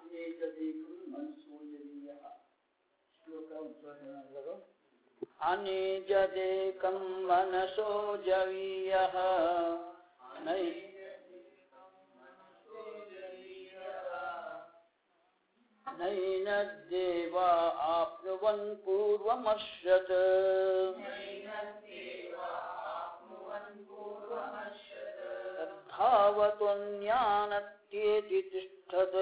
ಅನೇಕದೇಕಂ ಮನಸೋಜನೀಯಃ ಶ್ಲೋಕ ಉಚ್ಚಾರಣೆಗಳು ಅನೇಜದೇಕಂ ಮನಸೋ ಜವೀಯಃ ನೈ ನೈನದ್ದೇವ ಆಪ್ನುವನ್ ಪೂರ್ವಮಶ್ರತ್ ಧಾವತ್ವನ್ಯಾನತ್ಯೇತಿ ತಿಷ್ಠತ್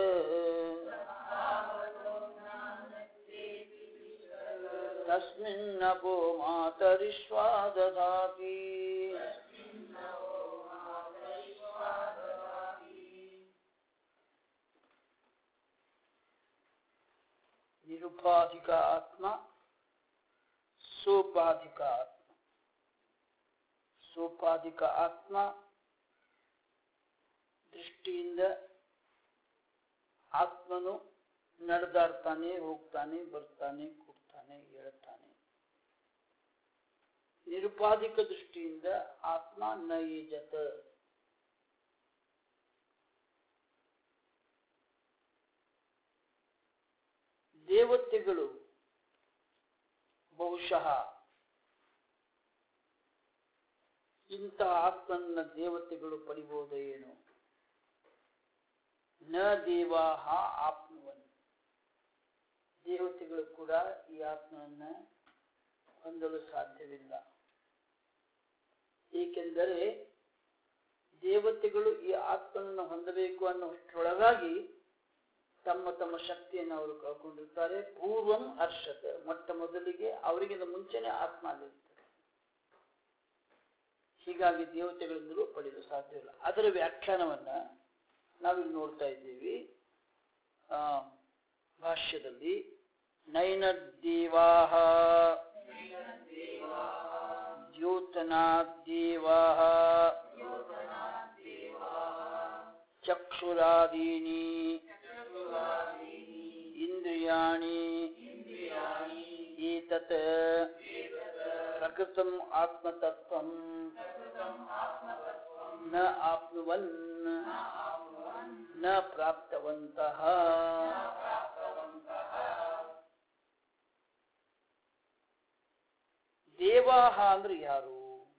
ತಸ್ಮಿನ್ನಪೋ ಮಾತರಿಶ್ವಾ ದದಾತಿ ನಿರುಪಾಧಿಕ ಆತ್ಮ ಸೋಪಾಧಿಕ ಆತ್ಮ ಸೋಪಾಧಿಕ ಆತ್ಮ ದೃಷ್ಟಿಯಿಂದ ಆತ್ಮನು ನಡೆದಾಡ್ತಾನೆ ಹೋಗ್ತಾನೆ ಬರ್ತಾನೆ ಕೂಡ್ತಾನೆ ಹೇಳ್ತಾನೆ ನಿರುಪಾಧಿಕ ದೃಷ್ಟಿಯಿಂದ ಆತ್ಮ ನೈಜತ ದೇವತೆಗಳು ಬಹುಶಃ ಇಂಥ ಆತ್ಮನ್ನ ದೇವತೆಗಳು ಪಡಿಬಹುದೇ ಏನು ನ ದೇವಾಹ ಆಪ್ನುವನ್ ದೇವತೆಗಳು ಕೂಡ ಈ ಆತ್ಮವನ್ನ ಹೊಂದಲು ಸಾಧ್ಯವಿಲ್ಲ ಏಕೆಂದರೆ ದೇವತೆಗಳು ಈ ಆತ್ಮನನ್ನು ಹೊಂದಬೇಕು ಅನ್ನೋಷ್ಟರೊಳಗಾಗಿ ತಮ್ಮ ತಮ್ಮ ಶಕ್ತಿಯನ್ನು ಅವರು ಕಳ್ಕೊಂಡಿರ್ತಾರೆ ಪೂರ್ವಂ ಹರ್ಷತ್ ಮೊಟ್ಟ ಮೊದಲಿಗೆ ಅವರಿಗಿಂತ ಮುಂಚೆನೆ ಆತ್ಮ ಅಲ್ಲಿರ್ತಾರೆ ಹೀಗಾಗಿ ದೇವತೆಗಳಿಂದಲೂ ಪಡೆಯಲು ಸಾಧ್ಯವಿಲ್ಲ ಅದರ ವ್ಯಾಖ್ಯಾನವನ್ನ ನಾವಿಲ್ಲಿ ನೋಡ್ತಾ ಇದ್ದೀವಿ ಆ ಭಾಷ್ಯದಲ್ಲಿ ನೈನದ್ದೇವಾಹ ದ್ಯೋತನಾದ್ದೇವಾಹ ಚಕ್ಷುರಾದೀನಿ ಇಂದ್ರಿಯಾಣಿ ಏತತ್ ಪ್ರಕೃತಂ ಆತ್ಮತತ್ವಂ ನ ಆಪ್ನುವನ್ ನ ಪ್ರಾಪ್ತವಂತಹ ದೇವಾಹ ಅಂದ್ರೆ ಯಾರು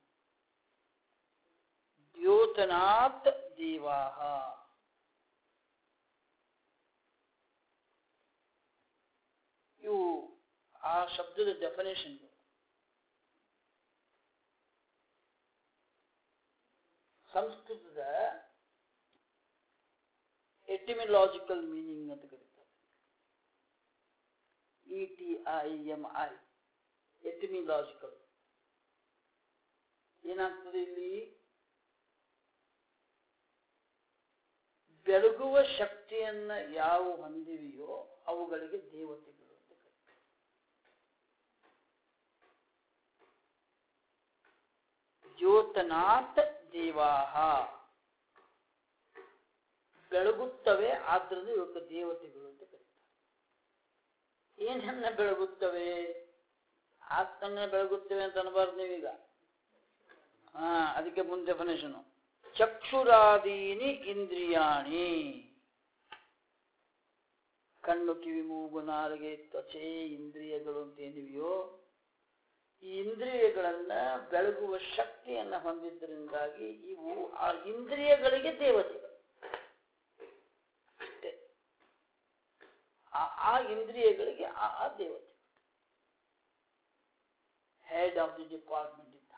ದ್ಯೋತನಾತ್ ದೇವಾಹ ಇವು ಆ ಶಬ್ದದ ಡೆಫಿನೇಷನ್ ಸಂಸ್ಕೃತದ ಎಟಿಮಿಲಾಜಿಕಲ್ ಮೀನಿಂಗ್ ಅಂತ ಕರೀತಾರೆ E T I M I etymological ಏನಾಗ್ತದೆ ಇಲ್ಲಿ ಬೆಳಗುವ ಶಕ್ತಿಯನ್ನ ಯಾವ ಹೊಂದಿವೆಯೋ ಅವುಗಳಿಗೆ ದೇವತೆಗಳು ಅಂತ ಕರೀತಾರೆ ಜ್ಯೋತನಾಥ್ ದೇವಾಹ ಬೆಳಗುತ್ತವೆ ಆದ್ರಿಂದ ಇವಕ್ಕೆ ದೇವತೆಗಳು ಅಂತ ಕರೀತಾರೆ ಏನನ್ನ ಬೆಳಗುತ್ತವೆ ಆತ್ಮನ್ನ ಬೆಳಗುತ್ತವೆ ಅಂತ ಅನ್ಬಾರ್ದು ನೀವೀಗ ಹಾ ಅದಕ್ಕೆ ಮುಂದೆ ಡೆಫಿನೇಷನು ಚಕ್ಷುರಾದೀನಿ ಇಂದ್ರಿಯಾಣಿ ಕಣ್ಣು ಕಿವಿ ಮೂಗು ನಾಲಿಗೆ ತ್ವಚೆ ಇಂದ್ರಿಯಗಳು ಅಂತ ಏನಿವೆಯೋ ಈ ಇಂದ್ರಿಯಗಳನ್ನ ಬೆಳಗುವ ಶಕ್ತಿಯನ್ನ ಹೊಂದಿದ್ದರಿಂದಾಗಿ ಇವು ಆ ಇಂದ್ರಿಯಗಳಿಗೆ ದೇವತೆಗಳು ಅಷ್ಟೇ ಆ ಇಂದ್ರಿಯಗಳಿಗೆ ಆ ಆ ದೇವತೆ ಹೆಡ್ ಆಫ್ ದಿ ಡಿಪಾರ್ಟ್ಮೆಂಟ್ ಇದ್ದ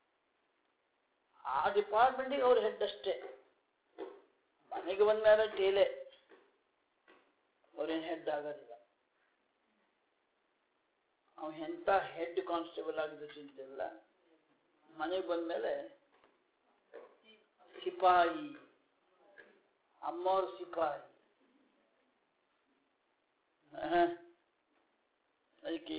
ಆ ಡಿಪಾರ್ಟ್ಮೆಂಟಿಗೆ ಅವ್ರ ಹೆಡ್ ಅಷ್ಟೇ ಮನೆಗೆ ಬಂದ ಮೇಲೆ ಟೇಲೆ ಅವ್ರೇನು ಹೆಡ್ ಆಗೋದಿಲ್ಲ ಅವ ಎಂತ ಹೆಡ್ ಕಾನ್ಸ್ಟೇಬಲ್ ಆಗಿದ್ದು ಚಿಂತಿಲ್ಲ ಮನೆಗೆ ಬಂದ್ಮೇಲೆ ಸಿಪಾಯಿ ಅಮ್ಮವ್ರ ಸಿಪಾಯಿ ಅದಕ್ಕೆ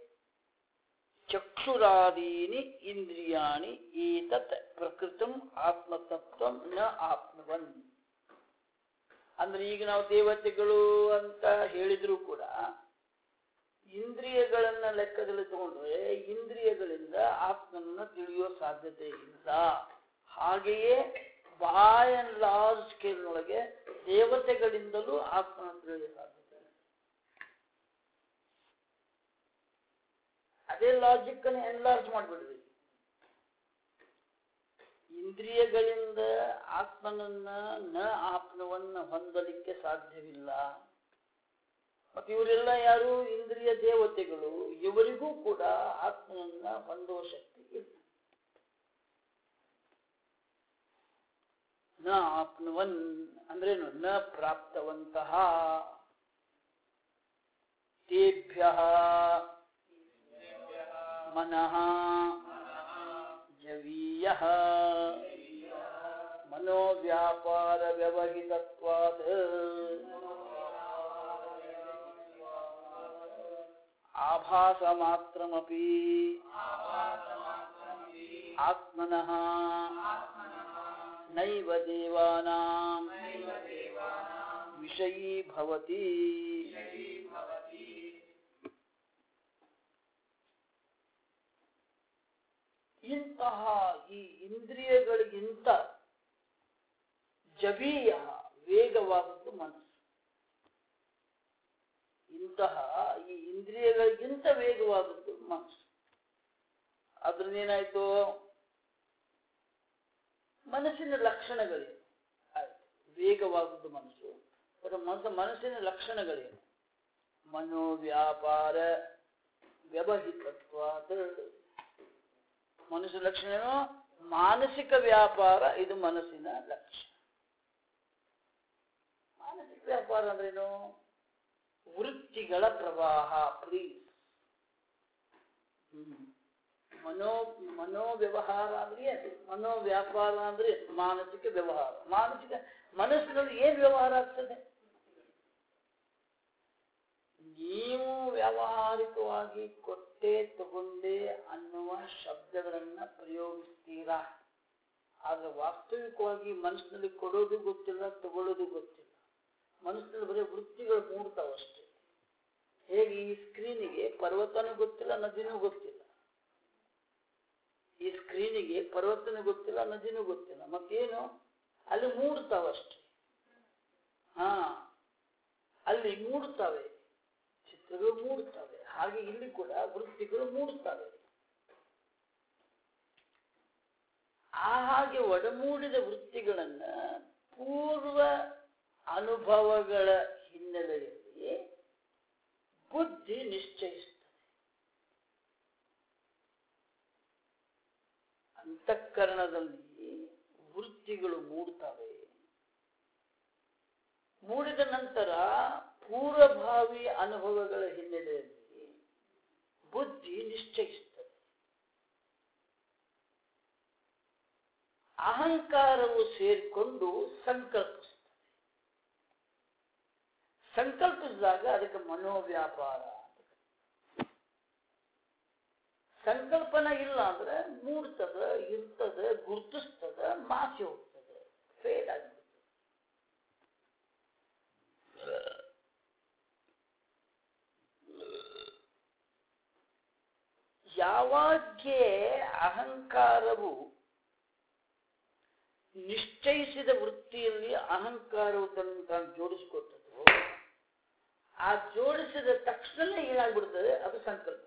ಚಕ್ಷುರಾದೀನಿ ಇಂದ್ರಿಯಾಣಿ ಏತತ್ ಪ್ರಕೃತಂ ಆತ್ಮತತ್ವಂ ನ ಆತ್ಮವನ್ ಅಂದ್ರೆ ಈಗ ನಾವು ದೇವತೆಗಳು ಅಂತ ಹೇಳಿದ್ರು ಕೂಡ ಇಂದ್ರಿಯಗಳನ್ನ ಲೆಕ್ಕದಲ್ಲಿ ತಗೊಂಡ್ರೆ ಇಂದ್ರಿಯಗಳಿಂದ ಆತ್ಮನನ್ನ ತಿಳಿಯೋ ಸಾಧ್ಯತೆ ಇಲ್ಲ ಹಾಗೆಯೇ ಬಾಯ್ ಅಂಡ್ ಲಾರ್ಜ್ ಸ್ಕೇಲ್ನೊಳಗೆ ದೇವತೆಗಳಿಂದಲೂ ಆತ್ಮನ ತಿಳಿಯಲು ಸಾಧ್ಯತೆ ಇದೆ. ಅದೇ ಲಾಜಿಕ್ ಅನ್ನು ಎನ್ಲಾರ್ಜ್ ಮಾಡಿಬಿಡ್ರಿ ಇಂದ್ರಿಯಗಳಿಂದ ಆತ್ಮನನ್ನ ನ ಆತ್ಮವನ್ನ ಹೊಂದಲಿಕ್ಕೆ ಸಾಧ್ಯವಿಲ್ಲ ಮತ್ತೆ ಇವರೆಲ್ಲ ಯಾರು ಇಂದ್ರಿಯ ದೇವತೆಗಳು ಇವರಿಗೂ ಕೂಡ ಆತ್ಮನನ್ನ ಹೊಂದುವ ಶಕ್ತಿ ಇಲ್ಲ ನ ಆಪ್ನುವನ್ ಅಂದ್ರೇನು ನ ಪ್ರಾಪ್ತವಂತಹ ತೇಭ್ಯ ಮನಃ ಜವೀಯ ಮನೋವ್ಯಾಪಾರ ವ್ಯವಹಿತತ್ವಾದ ಆಭಾಸ ಮಾತ್ರಮಪಿ ಆತ್ಮನಃ ನೈವ ದೇವಾನಾಂ ವಿಷಯೀ ಭವತಿ ಇಂತಹ ಈ ಇಂದ್ರಿಯಗಳಿಗಿಂತ ಜಬೀಯ ವೇಗವಾದದ್ದು ಮನಸ್ಸು ಇಂತಹ ಈ ಇಂದ್ರಿಯಗಳಿಗಿಂತ ವೇಗವಾದದ್ದು ಮನಸ್ಸು ಅದ್ರನ್ನೇನಾಯ್ತು ಮನಸ್ಸಿನ ಲಕ್ಷಣಗಳೇನು ಆಯ್ತು ವೇಗವಾದದ್ದು ಮನಸ್ಸು ಅದರ ಮನಸ್ಸು ಮನಸ್ಸಿನ ಲಕ್ಷಣಗಳೇನು ಮನೋವ್ಯಾಪಾರ ವ್ಯವಹಿತತ್ವಾದ ಮನಸ್ಸಿನ ಲಕ್ಷಣ ಏನು ಮಾನಸಿಕ ವ್ಯಾಪಾರ ಇದು ಮನಸ್ಸಿನ ಲಕ್ಷಣ ಮಾನಸಿಕ ವ್ಯಾಪಾರ ಅಂದ್ರೇನು ವೃತ್ತಿಗಳ ಪ್ರವಾಹ ಪ್ಲೀಸ್ ಮನೋ ಮನೋವ್ಯವಹಾರ ಅಂದ್ರೆ ಏನು ಮನೋವ್ಯಾಪಾರ ಅಂದ್ರೆ ಮಾನಸಿಕ ವ್ಯವಹಾರ ಮಾನಸಿಕ ಮನಸ್ಸಿನಲ್ಲಿ ಏನ್ ವ್ಯವಹಾರ ಆಗ್ತದೆ ನೀವು ವ್ಯಾವಹಾರಿಕವಾಗಿ ಕೊಟ್ಟೆ ತಗೊಂಡೆ ಅನ್ನುವ ಶಬ್ದಗಳನ್ನ ಪ್ರಯೋಗಿಸ್ತೀರಾ ಆದ್ರೆ ವಾಸ್ತವಿಕವಾಗಿ ಮನಸ್ಸಿನಲ್ಲಿ ಕೊಡೋದು ಗೊತ್ತಿಲ್ಲ ತಗೊಳ್ಳೋದು ಗೊತ್ತಿಲ್ಲ ಮನಸ್ಸಿನಲ್ಲಿ ಬರೀ ವೃತ್ತಿಗಳು ಮೂಡ್ತಾವಷ್ಟೇ ಹೇಗೆ ಈ ಸ್ಕ್ರೀನಿಗೆ ಪರ್ವತನೂ ಗೊತ್ತಿಲ್ಲ ನದಿನೂ ಗೊತ್ತಿಲ್ಲ ಈ ಸ್ಕ್ರೀನಿಗೆ ಪರ್ವತನೂ ಗೊತ್ತಿಲ್ಲ ನದಿನೂ ಗೊತ್ತಿಲ್ಲ ಮತ್ತೇನು ಅಲ್ಲಿ ಮೂಡ್ತಾವಷ್ಟೇ ಹಾ ಅಲ್ಲಿ ಮೂಡ್ತವೆ ಚಿತ್ರಗಳು ಮೂಡ್ತವೆ ಹಾಗೆ ಇಲ್ಲಿ ಕೂಡ ವೃತ್ತಿಗಳು ಮೂಡ್ತವೆ ಆ ಹಾಗೆ ಒಡಮೂಡಿದ ವೃತ್ತಿಗಳನ್ನ ಪೂರ್ವ ಅನುಭವಗಳ ಹಿನ್ನೆಲೆಯಲ್ಲಿ ಬುದ್ಧಿ ನಿಶ್ಚಯಿಸ್ತದೆ ಅಂತಃಕರಣದಲ್ಲಿ ವೃತ್ತಿಗಳು ಮೂಡ್ತವೆ ಮೂಡಿದ ನಂತರ ಪೂರ್ವಭಾವಿ ಅನುಭವಗಳ ಹಿನ್ನೆಲೆಯಲ್ಲಿ ಬುದ್ಧಿ ನಿಶ್ಚಯಿಸುತ್ತದೆ ಅಹಂಕಾರವು ಸೇರಿಕೊಂಡು ಸಂಕಲ್ಪಿಸುತ್ತದೆ ಸಂಕಲ್ಪಿಸಿದಾಗ ಅದಕ್ಕೆ ಮನೋವ್ಯಾಪಾರ ಅಂತ ಕರೀತಾರೆ. ಸಂಕಲ್ಪನ ಇಲ್ಲ ಅಂದ್ರೆ ಮೂಡ್ತದ ಇರ್ತದ ಗುರುತಿಸ್ತದ ಮಾಸಿ ಹೋಗ್ತದೆ ಫೇಲ್ ಆಗಿಬಿಡ್ತದೆ ಯಾವಾಗ್ಗೆ ಅಹಂಕಾರವು ನಿಶ್ಚಯಿಸಿದ ವೃತ್ತಿಯಲ್ಲಿ ಅಹಂಕಾರವು ತನ್ನ ತಾನು ಜೋಡಿಸಿಕೊಟ್ಟದ್ದು ಆ ಜೋಡಿಸಿದ ತಕ್ಷಣ ಏನಾಗ್ಬಿಡ್ತದೆ ಅದು ಸಂಕಲ್ಪ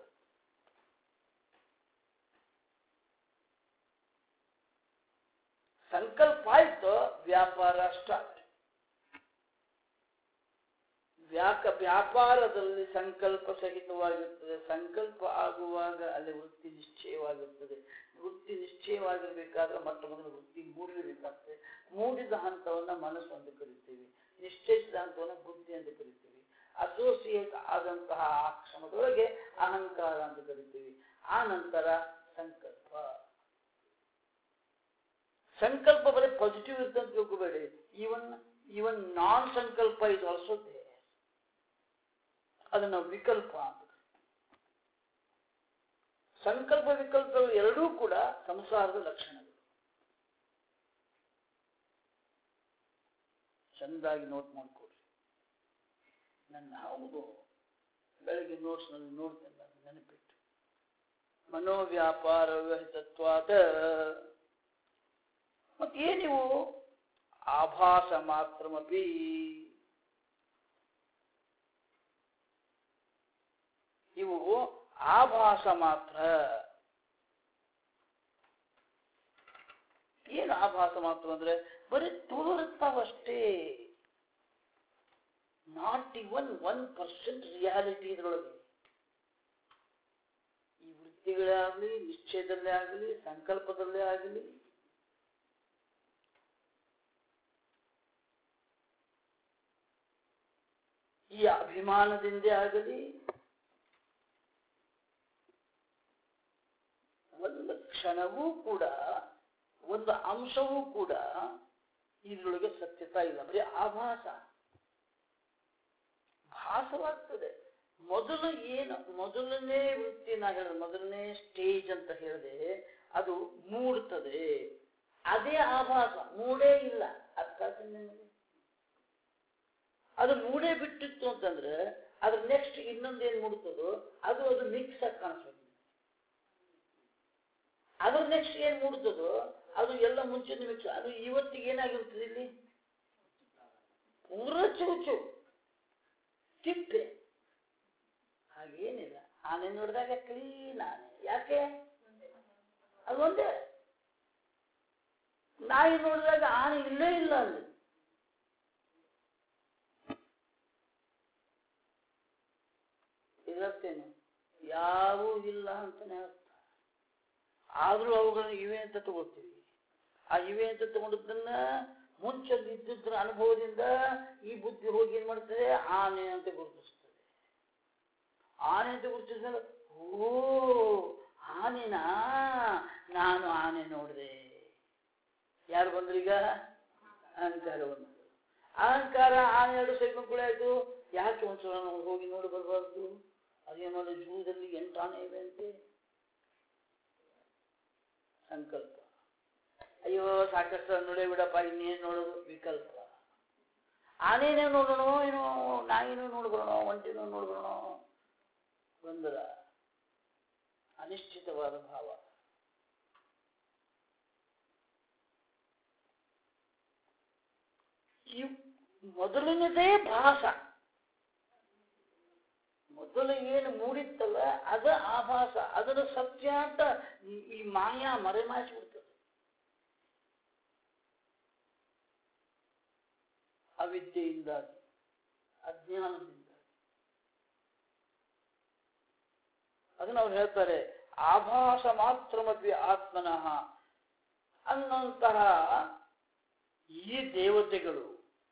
ಸಂಕಲ್ಪ ಆಯ್ತು ವ್ಯಾಪಾರ ಸ್ಟಾರ್ಟ್ ವ್ಯಾಕ ವ್ಯಾಪಾರದಲ್ಲಿ ಸಂಕಲ್ಪ ಸಹಿತವಾಗಿರ್ತದೆ ಸಂಕಲ್ಪ ಆಗುವಾಗ ಅಲ್ಲಿ ವೃತ್ತಿ ನಿಶ್ಚಯವಾಗಿರ್ತದೆ ವೃತ್ತಿ ನಿಶ್ಚಯವಾಗಿರ್ಬೇಕಾದ್ರೆ ಮೊಟ್ಟ ಮೊದಲು ವೃತ್ತಿ ಮೂಡಿರಬೇಕಾಗ್ತದೆ ಮೂಡಿದ ಹಂತವನ್ನ ಮನಸ್ಸು ಅಂತ ಕರಿತೀವಿ ನಿಶ್ಚಯಿಸಿದ ಹಂತವನ್ನ ಬುದ್ಧಿ ಅಂತ ಕರಿತೀವಿ ಅಸೋಸಿಯೇಟ್ ಆದಂತಹ ಆ ಕ್ಷಣದೊಳಗೆ ಅಹಂಕಾರ ಅಂತ ಕರಿತೀವಿ ಆ ನಂತರ ಸಂಕಲ್ಪ ಸಂಕಲ್ಪ ಬರೀ ಪಾಸಿಟಿವ್ ಇರ್ತಂತ ತಿಳ್ಕೋಬೇಡಿ even even non sankalpa is also they ಅದನ್ನ ವಿಕಲ್ಪ ಅಂತ ಸಂಕಲ್ಪ ವಿಕಲ್ಪಗಳು ಎರಡೂ ಕೂಡ ಸಂಸಾರದ ಲಕ್ಷಣಗಳು ಚೆಂದಾಗಿ ನೋಟ್ ಮಾಡ್ಕೊಡ್ರಿ ನನ್ನ ಹೌದು ಬೆಳಗ್ಗೆ ನೋಟ್ಸ್ ನಲ್ಲಿ ನೋಡ್ತೇನೆ ನಾನು ನೆನಪಿಟ್ಟು ಮನೋವ್ಯಾಪಾರ ವ್ಯವಹಿತತ್ವಾದ ಮತ್ತೆ ಏನಿವು ಆಭಾಸ ಮಾತ್ರಮಪಿ ಇವು ಆಭಾಸ ಮಾತ್ರ ಏನು ಆಭಾಸ ಮಾತ್ರ ಅಂದ್ರೆ ಬರೀ ತೋರುತ್ತಾವಷ್ಟೇ not even one percent reality ಇದ್ರೊಳಗೆ ಈ ವೃತ್ತಿಗಳೇ ಆಗಲಿ ನಿಶ್ಚಯದಲ್ಲೇ ಆಗಲಿ ಸಂಕಲ್ಪದಲ್ಲೇ ಆಗಲಿ ಈ ಅಭಿಮಾನದಿಂದೇ ಆಗಲಿ ಒಂದು ಕ್ಷಣವೂ ಕೂಡ ಒಂದು ಅಂಶವೂ ಕೂಡ ಇದ್ರೊಳಗೆ ಸತ್ಯತಾ ಇಲ್ಲ ಬರೀ ಆಭಾಸ ಭಾಸವಾಗ್ತದೆ ಮೊದಲು ಏನು ಮೊದಲನೇ ವೃತ್ತಿ ನಾ ಹೇಳಿದೆ ಮೊದಲನೇ ಸ್ಟೇಜ್ ಅಂತ ಹೇಳಿದೆ ಅದು ಮೂಡ್ತದೆ ಅದೇ ಆಭಾಸ ಮೂಡೇ ಇಲ್ಲ ಅರ್ಥ ಆಯ್ತಾ ನಿಮಗೆ ಅದು ಮೂಡೇ ಬಿಟ್ಟಿತ್ತು ಅಂತಂದ್ರೆ ಅದ್ರ ನೆಕ್ಸ್ಟ್ ಇನ್ನೊಂದೇನು ಮೂಡ್ತದೋ ಅದು ಅದು ಮಿಕ್ಸ್ ಆಗಿ ಕಾಣಿಸ್ಬೇಕು ಅದ್ರ ನೆಕ್ಸ್ಟ್ ಏನ್ ಮೂಡ್ತದೋ ಅದು ಎಲ್ಲ ಮುಂಚೆ ಮಿಕ್ಸ್ ಅದು ಇವತ್ತಿಗೆ ಏನಾಗಿರ್ತದೆ ಇಲ್ಲಿ ಪೂರ ಚುಚು ತಿಪ್ಪೆ ಹಾಗೇನಿಲ್ಲ ಆನೆ ನೋಡಿದಾಗ ಕ್ಲೀನ್ ಆನೆ ಯಾಕೆ ಅದು ಒಂದೇ ನಾಯಿ ನೋಡಿದಾಗ ಆನೆ ಇಲ್ಲೇ ಇಲ್ಲ ಅಲ್ಲಿ ಇದರ್ತೇನು ಯಾವೂ ಇಲ್ಲ ಅಂತಾನೆ ಅರ್ಥ ಆದ್ರೂ ಅವುಗಳನ್ನ ಇವೆ ಅಂತ ತಗೋತೀವಿ ಆ ಇವೆ ಅಂತ ತಗೊಂಡದನ್ನ ಮುಂಚೆ ಇದ್ದಿದ್ರ ಅನುಭವದಿಂದ ಈ ಬುದ್ಧಿ ಹೋಗಿ ಏನ್ ಮಾಡ್ತದೆ ಆನೆ ಅಂತ ಗುರುತಿಸ್ತದೆ ಆನೆ ಅಂತ ಗುರುತಿಸಿದ್ರೆ ಓ ಆನೆನಾ ನಾನು ಆನೆ ನೋಡಿದೆ ಯಾರು ಬಂದ್ರು ಈಗ ಅಹಂಕಾರ ಬಂತು ಅಹಂಕಾರ ಆನೆ ಎರಡು ಸೈಕೊಂಡು ಕೂಡ ಆಯ್ತು ಯಾಕೆ ಒಂದ್ಸಲ ನಾವು ಹೋಗಿ ನೋಡಿ ಬರಬಾರ್ದು ಅದೇನೋ ಜೂದಲ್ಲಿ ಎಂಟು ಆನೆ ಇವೆ ಅಂತೆ ಸಂಕಲ್ಪ ಅಯ್ಯೋ ಸಾಕಷ್ಟು ನೋಡೇ ಬಿಡಪ್ಪ ಇನ್ನೇನು ನೋಡೋದು ವಿಕಲ್ಪ ಆನೇನೇ ನೋಡೋಣ ಏನೋ ನಾಯಿನೂ ನೋಡ್ಬರೋಣ ಒಂಟಿನೂ ನೋಡ್ಬರೋಣ ಗೊಂದಲ ಅನಿಶ್ಚಿತವಾದ ಭಾವ ಈ ಮೊದಲನೇದೇ ಭಾಸ ಮೊದಲು ಏನು ಮೂಡಿತ್ತಲ್ಲ ಅದ ಆಭಾಸ ಅದರ ಸತ್ಯ ಅಂತ ಈ- ಈ ಮಾಯಾ ಮರೆಮಾಚಿಬಿಡ್ತದೆ ಅವಿದ್ಯೆಯಿಂದಾಗಿ ಅಜ್ಞಾನದಿಂದಾಗಿ ಅದನ್ನ ಅವ್ರು ಹೇಳ್ತಾರೆ ಆಭಾಸ ಮಾತ್ರಮಪಿ ಆತ್ಮನಃ ಅನ್ನುವಂತಹ ಈ ದೇವತೆಗಳು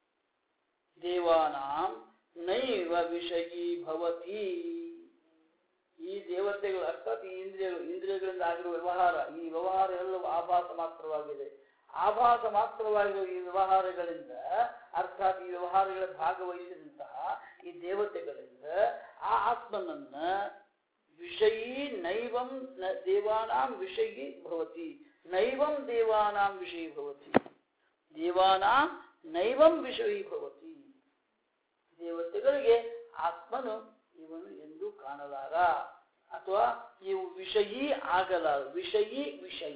ದೇವಾನಾಂ ನೈವ ವಿಷಯೀ ಭವತಿ ಈ ದೇವತೆಗಳು ಅರ್ಥಾತ್ ಈ ಇಂದ್ರಿಯಗಳು ಇಂದ್ರಿಯಗಳಿಂದ ಆಗಿರುವ ವ್ಯವಹಾರ ಈ ವ್ಯವಹಾರ ಎಲ್ಲವೂ ಆಭಾಸ ಮಾತ್ರವಾಗಿದೆ ಆಭಾಸ ಮಾತ್ರವಾಗಿರುವ ಈ ವ್ಯವಹಾರಗಳಿಂದ ಅರ್ಥಾತ್ ಈ ವ್ಯವಹಾರಗಳ ಭಾಗವಹಿಸಿದಂತಹ ಈ ದೇವತೆಗಳಿಂದ ಆ ಆತ್ಮನನ್ನ ವಿಷಯೀ ನೈವಂ ನ- ದೇವಾನಾಂ ವಿಷಯೀ ಭವತಿ ನೈವಂ ದೇವಾನಾಂ ವಿಷಯೀ ಭವತಿ ದೇವಾನಾಂ ನೈವಂ ವಿಷಯೀ ಭವತಿ ದೇವತೆಗಳಿಗೆ ಆತ್ಮನು ಇವನು ಎಂದೂ ಕಾಣಲಾರ ಅಥವಾ ಇವು ವಿಷಯೀ ಆಗಲಾರ ವಿಷಯೀ ವಿಷಯ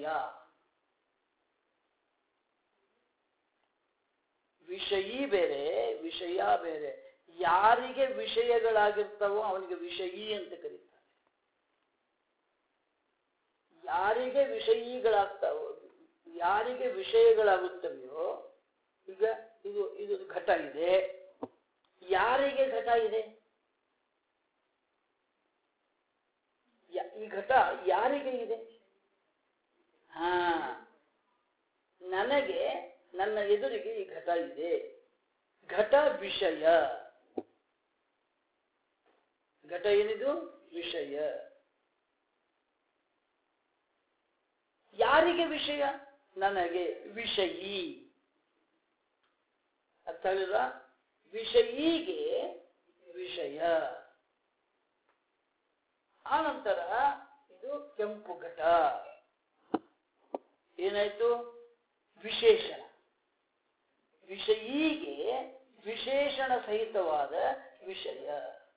ವಿಷಯೀ ಬೇರೆ ವಿಷಯ ಬೇರೆ ಯಾರಿಗೆ ವಿಷಯಗಳಾಗಿರ್ತಾವೋ ಅವನಿಗೆ ವಿಷಯೀ ಅಂತ ಕರೀತಾರೆ ಯಾರಿಗೆ ವಿಷಯೀಗಳಾಗ್ತಾವೋ ಯಾರಿಗೆ ವಿಷಯಗಳಾಗುತ್ತವೆಯೋ ಈಗ ಇದು ಇದು ಘಟ ಇದೆ ಯಾರಿಗೆ ಘಟ ಇದೆ ಯ- ಈ ಘಟ ಯಾರಿಗೆ ಇದೆ ಹಾ ನನಗೆ ನನ್ನ ಎದುರಿಗೆ ಈ ಘಟ ಇದೆ ಘಟ ವಿಷಯ ಘಟ ಏನಿದು ವಿಷಯ ಯಾರಿಗೆ ವಿಷಯ ನನಗೆ ವಿಷಯೀ ಅರ್ಥ ಆಗಿಲ್ಲ ವಿಷಯೀಗೆ ವಿಷಯ ಆನಂತರ ಇದು ಕೆಂಪು ಘಟ ಏನಾಯ್ತು ವಿಶೇಷಣ ವಿಷಯೀಗೆ ವಿಶೇಷಣ ಸಹಿತವಾದ ವಿಷಯ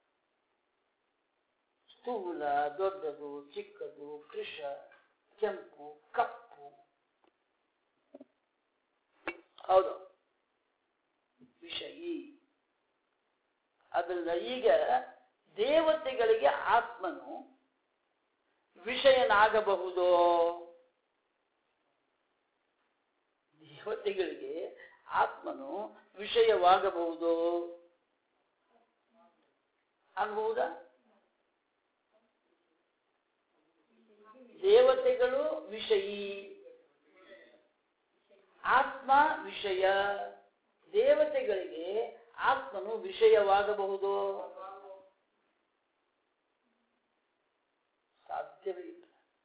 ಸ್ಥೂಲ ದೊಡ್ಡದು ಚಿಕ್ಕದು ಕೃಷ ಕೆಂಪು ಕಪ್ಪು ಹೌದು ವಿಷಯಿ ಅದರಿಂದ ಈಗ ದೇವತೆಗಳಿಗೆ ಆತ್ಮನು ವಿಷಯನಾಗಬಹುದೋ ದೇವತೆಗಳಿಗೆ ಆತ್ಮನು ವಿಷಯವಾಗಬಹುದೋ ಆಗಬಹುದಾ ದೇವತೆಗಳು ವಿಷಯಿ ಆತ್ಮ ವಿಷಯ ದೇವತೆಗಳಿಗೆ ಆತ್ಮನು ವಿಷಯವಾಗಬಹುದು ಸಾಧ್ಯವೇ ಇಲ್ಲ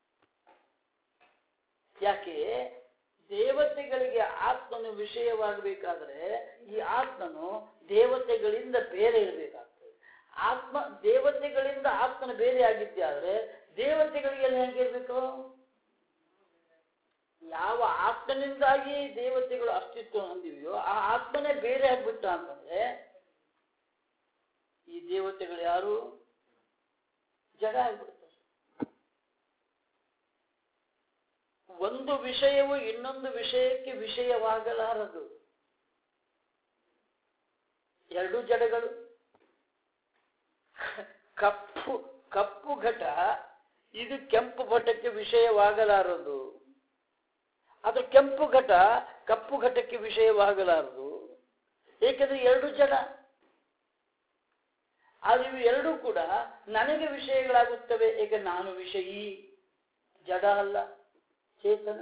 ಯಾಕೆ ದೇವತೆಗಳಿಗೆ ಆತ್ಮನು ವಿಷಯವಾಗಬೇಕಾದ್ರೆ ಈ ಆತ್ಮನು ದೇವತೆಗಳಿಂದ ಬೇರೆ ಇರಬೇಕಾಗ್ತದೆ ಆತ್ಮ ದೇವತೆಗಳಿಂದ ಆತ್ಮನ ಬೇರೆ ಆಗಿದ್ದೆ ಆದ್ರೆ ದೇವತೆಗಳಿಗೆಲ್ಲ ಹೇಗಿರ್ಬೇಕು ಯಾವ ಆತ್ಮನಿಂದಾಗಿ ದೇವತೆಗಳು ಅಸ್ತಿತ್ವ ಹೊಂದಿವೆಯೋ ಆ ಆತ್ಮನೇ ಬೇರೆ ಆಗ್ಬಿಟ್ಟ ಅಂತಂದ್ರೆ ಈ ದೇವತೆಗಳು ಯಾರು ಜಡ ಆಗ್ಬಿಡ್ತಾರೆ ಒಂದು ವಿಷಯವು ಇನ್ನೊಂದು ವಿಷಯಕ್ಕೆ ವಿಷಯವಾಗಲಾರದು ಎರಡು ಜಡಗಳು ಕಪ್ಪು ಕಪ್ಪು ಘಟ ಇದು ಕೆಂಪು ಘಟಕ್ಕೆ ವಿಷಯವಾಗಲಾರದು ಅದು ಕೆಂಪು ಘಟ ಕಪ್ಪು ಘಟಕ್ಕೆ ವಿಷಯವಾಗಲಾರದು ಏಕೆಂದ್ರೆ ಎರಡು ಜಡ ಆದ್ರೆ ಇವು ಎರಡೂ ಕೂಡ ನನಗೆ ವಿಷಯಗಳಾಗುತ್ತವೆ ಏಕೆ ನಾನು ವಿಷಯಿ ಜಡ ಅಲ್ಲ ಚೇತನ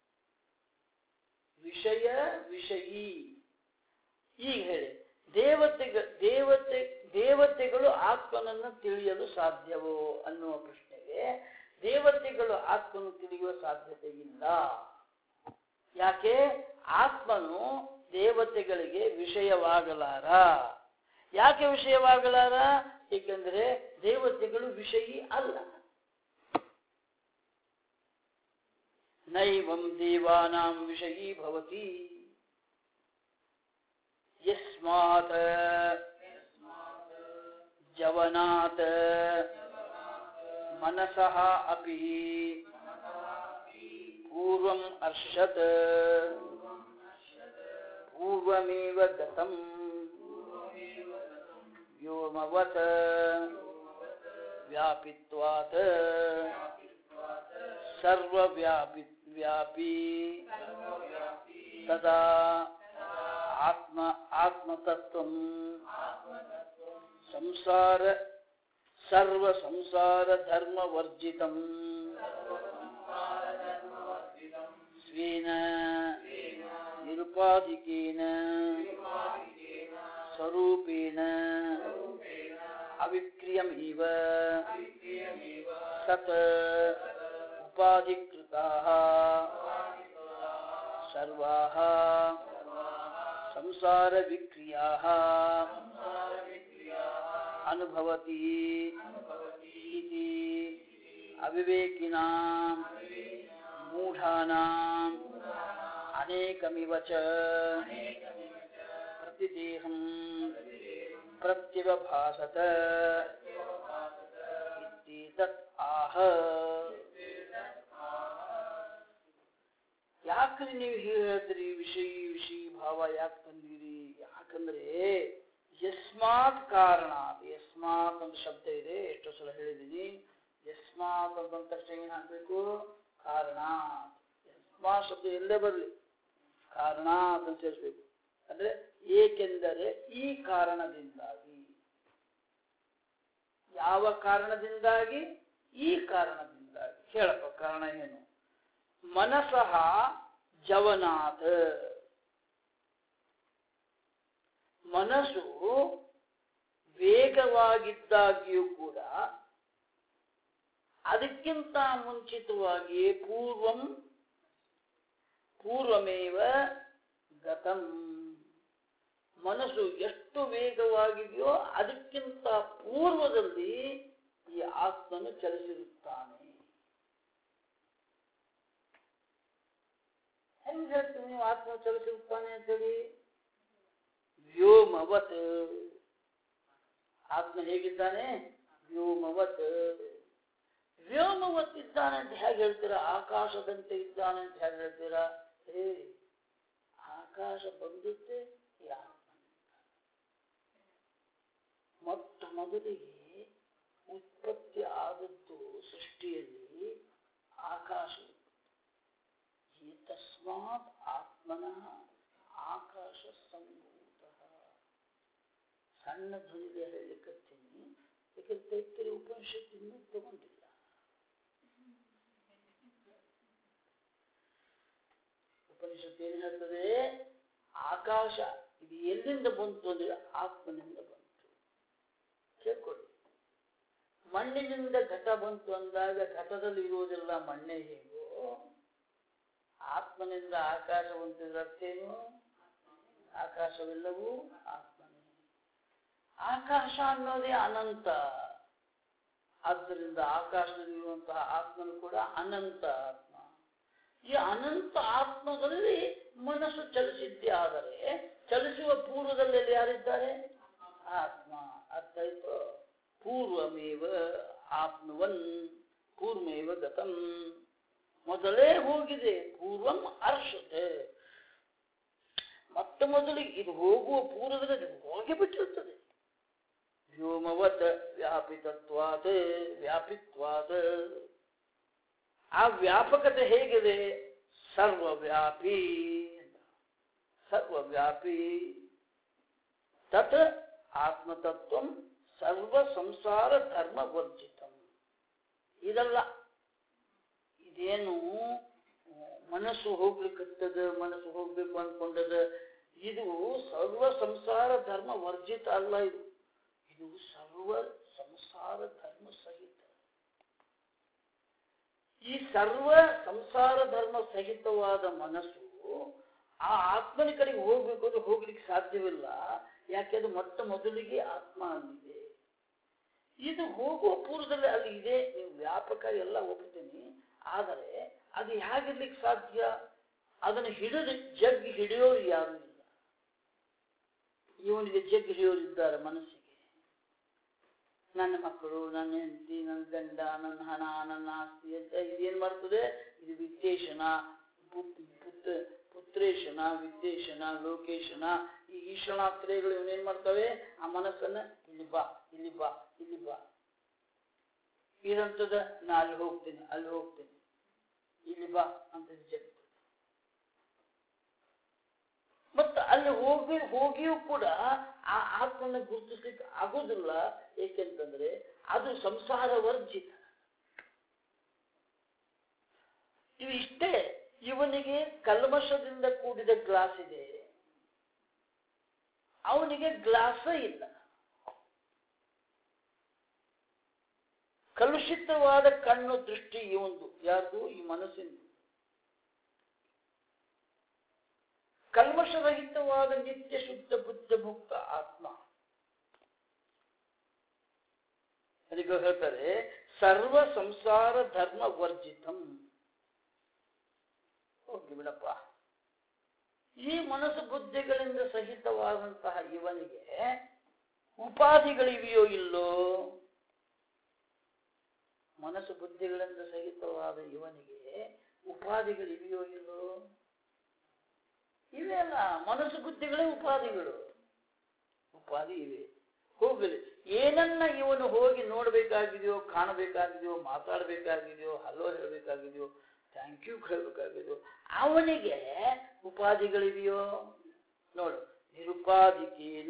ವಿಷಯ ವಿಷಯಿ ಈಗ ಹೇಳಿ ದೇವತೆಗ ದೇವತೆ ದೇವತೆಗಳು ಆತ್ಮನನ್ನು ತಿಳಿಯಲು ಸಾಧ್ಯವೋ ಅನ್ನುವ ಪ್ರಶ್ನೆಗೆ ದೇವತೆಗಳು ಆತ್ಮನು ತಿಳಿಯುವ ಸಾಧ್ಯತೆ ಇಲ್ಲ ಯಾಕೆ ಆತ್ಮನು ದೇವತೆಗಳಿಗೆ ವಿಷಯವಾಗಲಾರ ಯಾಕೆ ವಿಷಯವಾಗಲಾರ ಏಕೆಂದರೆ ದೇವತೆಗಳು ವಿಷಯಿ ಅಲ್ಲ ನೈವಂ ದೇವಾನಾಂ ವಿಷಯೀ ಭವತಿ ಯಸ್ಮಾತ್ ಜವನಾತ್ ಮನಸಃ ಅಪಿ पूर्वम् अर्षत् पूर्वमेव गतम् व्योमवत् व्यापित्वात् सर्वव्यापि व्यापी तदा आत्म आत्मतत्त्वम् संसार सर्वसंसारधर्मवर्जितम् स्वेन निरुपाधिकेन स्वरूपेण अविक्रियमिव सत् उपाधिकृताः सर्वाः संसारविक्रियाः अनुभवति इति अविवेकिनां मूढानाम् अनेकमिव च प्रतिदेहं प्रत्यवभासत इत्येतत् आह ಯಾಕ್ರಿ ನೀವು ಹೇಳ್ತೀರಿ ವಿಷಯ ವಿಷಯ ಭಾವ ಯಾಕೆ ತಂದಿರಿ ಯಾಕಂದ್ರೆ ಯಸ್ಮಾತ್ ಕಾರಣ ಯಸ್ಮಾತ್ ಒಂದು ಶಬ್ದ ಇದೆ ಎಷ್ಟೋ ಸಲ ಹೇಳಿದ್ದೀನಿ ಯಸ್ಮಾತ್ ಅಂತ ತಕ್ಷಣ ಏನ್ ಹಾಕ್ಬೇಕು ಕಾರಣ ಯಸ್ಮಾ ಶಬ್ದ ಎಲ್ಲೇ ಬರಲಿ ಕಾರಣ ಅಂತ ಸೇರಿಸ್ಬೇಕು ಅಂದ್ರೆ ಏಕೆಂದರೆ ಈ ಕಾರಣದಿಂದಾಗಿ ಯಾವ ಕಾರಣದಿಂದಾಗಿ ಈ ಕಾರಣದಿಂದಾಗಿ ಹೇಳಪ್ಪ ಕಾರಣ ಏನು ಮನಸಃ ಜವನಾಥ ಮನಸ್ಸು ವೇಗವಾಗಿದ್ದಾಗಿಯೂ ಕೂಡ ಅದಕ್ಕಿಂತ ಮುಂಚಿತವಾಗಿ ಪೂರ್ವಂ ಪೂರ್ವಮೇವ ಗತಂ ಮನಸ್ಸು ಎಷ್ಟು ವೇಗವಾಗಿದೆಯೋ ಅದಕ್ಕಿಂತ ಪೂರ್ವದಲ್ಲಿ ಈ ಆತ್ಮನು ಚಲಿಸಿರುತ್ತಾನೆ ಹೆಂಗ್ ಹೇಳ್ತೀವಿ ನೀವು ಆತ್ಮ ಚಲಿಸಿರುತ್ತಾನೆ ಅಂತೇಳಿ ವ್ಯೋಮವತ್ ಆತ್ಮ ಹೇಗಿದ್ದಾನೆ ವ್ಯೋಮವತ್ ವ್ಯೋಮವತ್ ಇದ್ದಾನೆ ಅಂತ ಹೇಗೆ ಹೇಳ್ತೀರಾ ಆಕಾಶದಂತೆ ಇದ್ದಾನೆ ಅಂತ ಹೇಗೆ ಹೇಳ್ತೀರಾ ಏ ಆಕಾಶ ಬಂದುತ್ತೆ ಈ ಆತ್ಮ ಮೊದಲಿಗೆ ಉತ್ಪತ್ತಿ ಆದದ್ದು ಸೃಷ್ಟಿಯಲ್ಲಿ ಆಕಾಶ ತಸ್ಮಾತ್ ಆತ್ಮನಃ ಆಕಾಶ ಸಂಭೂತ ಸಣ್ಣ ಧ್ವನಿಗೆ ಹೇಳಲಿಕ್ಕತ್ತೀನಿ ಯಾಕಂದ್ರೆ ತೈತರಿ ಉಪನಿಷತ್ತು ಇನ್ನೂ ತಗೊಂಡಿಲ್ಲ ಉಪನಿಷತ್ತು ಏನು ಹೇಳ್ತದೆ ಆಕಾಶ ಇದು ಎಲ್ಲಿಂದ ಬಂತು ಅಂದ್ರೆ ಆತ್ಮನಿಂದ ಬಂತು ಕೇಳ್ಕೊಳ್ಳಿ ಮಣ್ಣಿನಿಂದ ಘಟ ಬಂತು ಅಂದಾಗ ಘಟದಲ್ಲಿ ಇರುವುದೆಲ್ಲ ಮಣ್ಣೆ ಹೇಗೋ ಆತ್ಮನಿಂದ ಆಕಾಶ ಬಂತಿದ್ರ ಅರ್ಥ ಏನು ಆಕಾಶವೆಲ್ಲವೂ ಆತ್ಮನೇ ಆಕಾಶ ಅನ್ನೋದೇ ಅನಂತ ಆದ್ದರಿಂದ ಆಕಾಶದಲ್ಲಿರುವಂತಹ ಆತ್ಮನು ಕೂಡ ಅನಂತ ಆತ್ಮ ಈ ಅನಂತ ಆತ್ಮದಲ್ಲಿ ಮನಸ್ಸು ಚಲಿಸಿದ್ದೇ ಆದರೆ ಚಲಿಸುವ ಪೂರ್ವದಲ್ಲಿ ಯಾರಿದ್ದಾರೆ ಆತ್ಮ ಅರ್ಥ ಆಯ್ತು ಪೂರ್ವಮೇವ ಆಪ್ನುವನ್ ಪೂರ್ವಮೇವ ಗತಂ ಮೊದಲೇ ಹೋಗಿದೆ ಪೂರ್ವಂ ಅರ್ಷತೆ ಮೊಟ್ಟ ಮೊದಲಿಗೆ ಇದು ಹೋಗುವ ಪೂರ್ವದಲ್ಲಿ ಅದು ಹೋಗಿ ಬಿಟ್ಟಿರುತ್ತದೆ ವ್ಯೋಮವತ್ ವ್ಯಾಪಿತತ್ವಾದ ವ್ಯಾಪಿತ್ವಾದ ಆ ವ್ಯಾಪಕತೆ ಹೇಗಿದೆ ಸರ್ವವ್ಯಾಪಿ ಅಂತ. ಸರ್ವವ್ಯಾಪಿ ತತ್ ಆತ್ಮತತ್ವ ಸರ್ವ ಸಂಸಾರ ಧರ್ಮ ವರ್ಜಿತಂ ಇದಲ್ಲ ಇದೇನು ಮನಸ್ಸು ಹೋಗ್ಲಿಕ್ಕತ್ತದ ಮನಸ್ಸು ಹೋಗ್ಬೇಕು ಅನ್ಕೊಂಡದ ಇದು ಸರ್ವ ಸಂಸಾರ ಧರ್ಮ ವರ್ಜಿತ ಅಲ್ಲ ಇದು ಇದು ಸರ್ವ ಸಂಸಾರ ಧರ್ಮ ಸಹಿತ ಈ ಸರ್ವ ಸಂಸಾರ ಧರ್ಮ ಸಹಿತವಾದ ಮನಸ್ಸು ಆ ಆತ್ಮನ ಕಡೆಗೆ ಹೋಗ್ಬೇಕು ಅಂದ್ರೆ ಹೋಗ್ಲಿಕ್ಕೆ ಸಾಧ್ಯವಿಲ್ಲ ಯಾಕೆ ಅದು ಮೊಟ್ಟ ಮೊದಲಿಗೆ ಆತ್ಮ ಅಲ್ಲಿದೆ ಇದು ಹೋಗುವ ಪೂರ್ವದಲ್ಲಿ ಅಲ್ಲಿ ಇದೆ ನೀವು ವ್ಯಾಪಕ ಎಲ್ಲ ಒಪ್ತೀನಿ ಆದರೆ ಅದು ಹೇಗಿರ್ಲಿಕ್ಕೆ ಸಾಧ್ಯ ಅದನ್ನು ಹಿಡಿದು ಜಗ್ ಹಿಡಿಯೋರು ಯಾರು ಇಲ್ಲ ಇವನಿಗೆ ಜಗ್ ಹಿಡಿಯೋರಿದ್ದಾರೆ ಮನಸ್ಸಿಗೆ ನನ್ನ ಮಕ್ಕಳು ನನ್ನ ಹೆಂಡತಿ ನನ್ನ ಗಂಡ ನನ್ನ ಹಣ ನನ್ನ ಆಸ್ತಿ ಅಂತ ಇದೇನ್ ಮಾಡ್ತದೆ ಇದು ವಿತ್ತೇಶನ ಪುತ್- ಪುತ್- ಪುತ್ರೇಶನ ವಿತ್ತೇಶನ ಲೋಕೇಶನ ಈ ಈಶನಾತ್ರಯಗಳು ಇವನೇನ್ ಮಾಡ್ತವೆ ಆ ಮನಸ್ಸನ್ನ ಇಲ್ಲಿ ಬಾ ಇಲ್ಲಿ ಬಾ ಇಲ್ಲಿ ಬಾ ಇದಂತದ ನಾ ಅಲ್ಲಿ ಹೋಗ್ತೀನಿ ಅಲ್ಲಿ ಹೋಗ್ತೀನಿ ಇಲ್ಲಿ ಬಾ ಅಂತ ಜಗ್ತದೆ ಮತ್ತು ಅಲ್ಲಿ ಹೋಗಿ ಹೋಗಿಯೂ ಕೂಡ ಆ ಆತ್ಮನ ಗುರುತಿಸ್ಲಿಕ್ಕೆ ಆಗೋದಿಲ್ಲ ಏಕೆಂತಂದ್ರೆ ಅದು ಸಂಸಾರ ವರ್ಜಿತ ಇವು ಇಷ್ಟೇ ಇವನಿಗೆ ಕಲ್ಮಶದಿಂದ ಕೂಡಿದ ಗ್ಲಾಸ್ ಇದೆ ಅವನಿಗೆ ಗ್ಲಾಸ ಇಲ್ಲ ಕಲುಷಿತವಾದ ಕಣ್ಣು ದೃಷ್ಟಿ ಇವಂದು ಯಾರ್ದು ಈ ಮನಸ್ಸಿಂದು ಕಲ್ಮಶರಹಿತವಾದ ನಿತ್ಯ ಶುದ್ಧ ಬುದ್ಧ ಮುಕ್ತ ಆತ್ಮ ಅದಕ್ಕೆ ಹೇಳ್ತಾರೆ ಸರ್ವ ಸಂಸಾರ ಧರ್ಮ ವರ್ಜಿತಂ ಹೋಗಿ ಬಿಡಪ್ಪ ಈ ಮನಸ್ಸು ಬುದ್ಧಿಗಳಿಂದ ಸಹಿತವಾದಂತಹ ಇವನಿಗೆ ಉಪಾಧಿಗಳಿವೆಯೋ ಇಲ್ಲೋ ಮನಸ್ಸು ಬುದ್ಧಿಗಳಿಂದ ಸಹಿತವಾದ ಇವನಿಗೆ ಉಪಾಧಿಗಳಿವೆಯೋ ಇಲ್ಲೋ ಇವೆ ಅಲ್ಲ ಮನಸ್ಸು ಬುದ್ಧಿಗಳೇ ಉಪಾಧಿಗಳು ಉಪಾಧಿ ಇವೆ ಹೋಗಲಿ ಏನನ್ನ ಇವನು ಹೋಗಿ ನೋಡ್ಬೇಕಾಗಿದೆಯೋ ಕಾಣಬೇಕಾಗಿದೆಯೋ ಮಾತಾಡಬೇಕಾಗಿದೆಯೋ ಹಲೋ ಹೇಳಬೇಕಾಗಿದೆಯೋ ಥ್ಯಾಂಕ್ ಯು ಹೇಳಬೇಕಾಗಿದೆಯೋ ಅವನಿಗೆ ಉಪಾಧಿಗಳಿವೆಯೋ ನೋಡು ನಿರುಪಾಧಿಕೇನ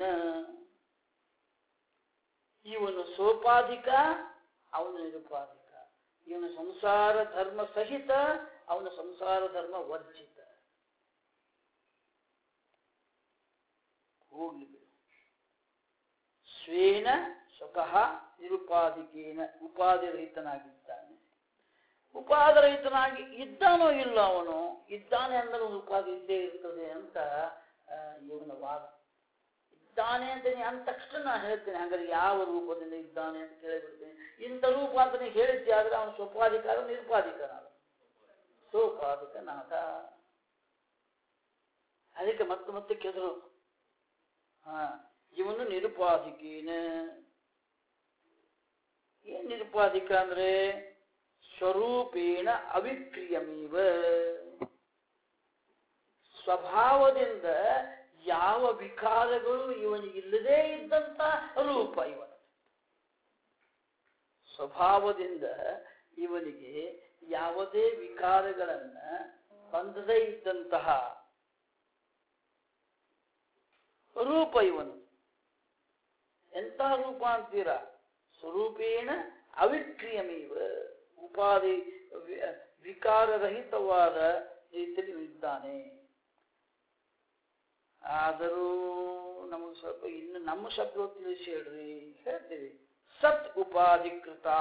ಇವನು ಸೋಪಾಧಿಕ ಅವನು ನಿರುಪಾಧಿಕ ಇವನು ಸಂಸಾರ ಧರ್ಮ ಸಹಿತ ಅವನು ಸಂಸಾರ ಧರ್ಮ ವರ್ಜಿತ ಹೋಗ್ಲಿ ಬಿಡು ಸ್ವೇನ ಸ್ವತಃ ನಿರುಪಾಧಿಕೇನ ಉಪಾಧಿರಹಿತನಾಗಿದ್ದಾನೆ ಉಪಾಧಿರಹಿತನಾಗಿ ಇದ್ದಾನೋ ಇಲ್ಲ ಅವನು ಇದ್ದಾನೆ ಅಂದ್ರೆ ಒಂದು ಉಪಾಧಿ ಇದ್ದೇ ಇರ್ತದೆ ಅಂತ ಆ, ಇವನ ವಾದ ಇದ್ದಾನೆ ಅಂತ ನೀ ಅಂದ ತಕ್ಷಣ ನಾನು ಹೇಳ್ತೇನೆ ಹಾಗಾದ್ರೆ ಯಾವ ರೂಪದಲ್ಲಿ ಇದ್ದಾನೆ ಅಂತ ಕೇಳಿಬಿಡ್ತೇನೆ ಇಂಥ ರೂಪ ಅಂತ ನೀ ಹೇಳಿದ್ದೆ ಆದ್ರೆ ಅವನು ಸ್ವಪಾಧಿಕಾರ ನಿರುಪಾಧಿಕನಾದ ಸೋಪಾಧಿಕನಾದ ಅದಕ್ಕೆ ಮತ್ತೆ ಮತ್ತೆ ಕೆದರು ಹಾ ಇವನು ನಿರುಪಾಧಿಕೇನ ಏನ್ ನಿರುಪಾಧಿಕ ಅಂದ್ರೆ ಸ್ವರೂಪೇಣ ಅವಿಕ್ರಿಯಮೀವ ಸ್ವಭಾವದಿಂದ ಯಾವ ವಿಕಾರಗಳು ಇವನಿಗಿಲ್ಲದೇ ಇದ್ದಂತ ರೂಪ ಇವನ ಸ್ವಭಾವದಿಂದ ಇವನಿಗೆ ಯಾವುದೇ ವಿಕಾರಗಳನ್ನ ಹೊಂದದೇ ಇದ್ದಂತಹ ರೂಪ ಇವನು ಎಂಥ ರೂಪ ಅಂತೀರಾ ಸ್ವರೂಪೇಣ ಅವಿಕ್ರಿಯಮೇವ ಉಪಾಧಿ ವಿ- ವಿಕಾರರಹಿತವಾದ ರೀತಿಯಲ್ಲಿ ಇದ್ದಾನೆ ಆದರೂ ನಮಗೆ ಸ್ವಲ್ಪ ಇನ್ನು ನಮ್ಮ ಶಬ್ದ ತಿಳಿಸಿ ಹೇಳ್ರಿ ಹೇಳ್ತೀವಿ ಸತ್ ಉಪಾಧಿಕೃತಾ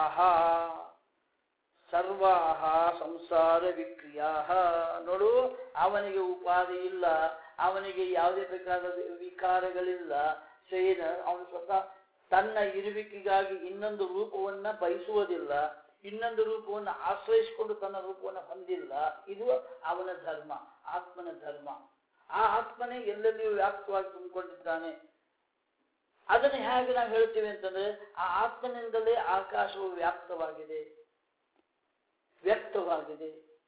ಸರ್ವಾ ಸಂಸಾರ ವಿಕ್ರಿಯಾ ನೋಡು ಅವನಿಗೆ ಉಪಾಧಿ ಇಲ್ಲ ಅವನಿಗೆ ಯಾವುದೇ ಬೇಕಾದ ವಿಕಾರಗಳಿಲ್ಲ ಸೊ ಏನು ಅವನು ಸ್ವತಃ ತನ್ನ ಇರುವಿಕೆಗಾಗಿ ಇನ್ನೊಂದು ರೂಪವನ್ನ ಬಯಸುವುದಿಲ್ಲ ಇನ್ನೊಂದು ರೂಪವನ್ನು ಆಶ್ರಯಿಸಿಕೊಂಡು ತನ್ನ ರೂಪವನ್ನು ಹೊಂದಿಲ್ಲ ಇದು ಅವನ ಧರ್ಮ ಆತ್ಮನ ಧರ್ಮ ಆ ಆತ್ಮನೇ ಎಲ್ಲೆಲ್ಲಿಯೂ ವ್ಯಾಪ್ತವಾಗಿ ತುಂಬಿಕೊಂಡಿದ್ದಾನೆ ಅದನ್ನು ಹೇಗೆ ನಾವು ಹೇಳ್ತೀವಿ ಅಂತಂದ್ರೆ ಆ ಆತ್ಮನಿಂದಲೇ ಆಕಾಶವು ವ್ಯಾಪ್ತವಾಗಿದೆ ವ್ಯಕ್ತವಾಗಿದೆ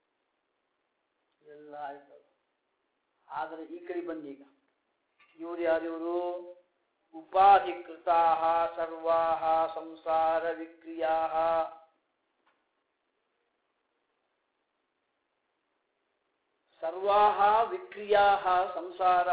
ಎಲ್ಲ ಆಯ್ತು ಆದರೆ ಈ ಕಡೆ ಬಂದೀಗ ಇವರು ಯಾರಿವರು ಉಪಾಧಿಕೃತಾ ಸರ್ವಾ ಸಂಸಾರ ವಿಕ್ರಿಯಾ ಸರ್ವಾ ವಿಕ್ರಿಯಾ ಸಂಸಾರ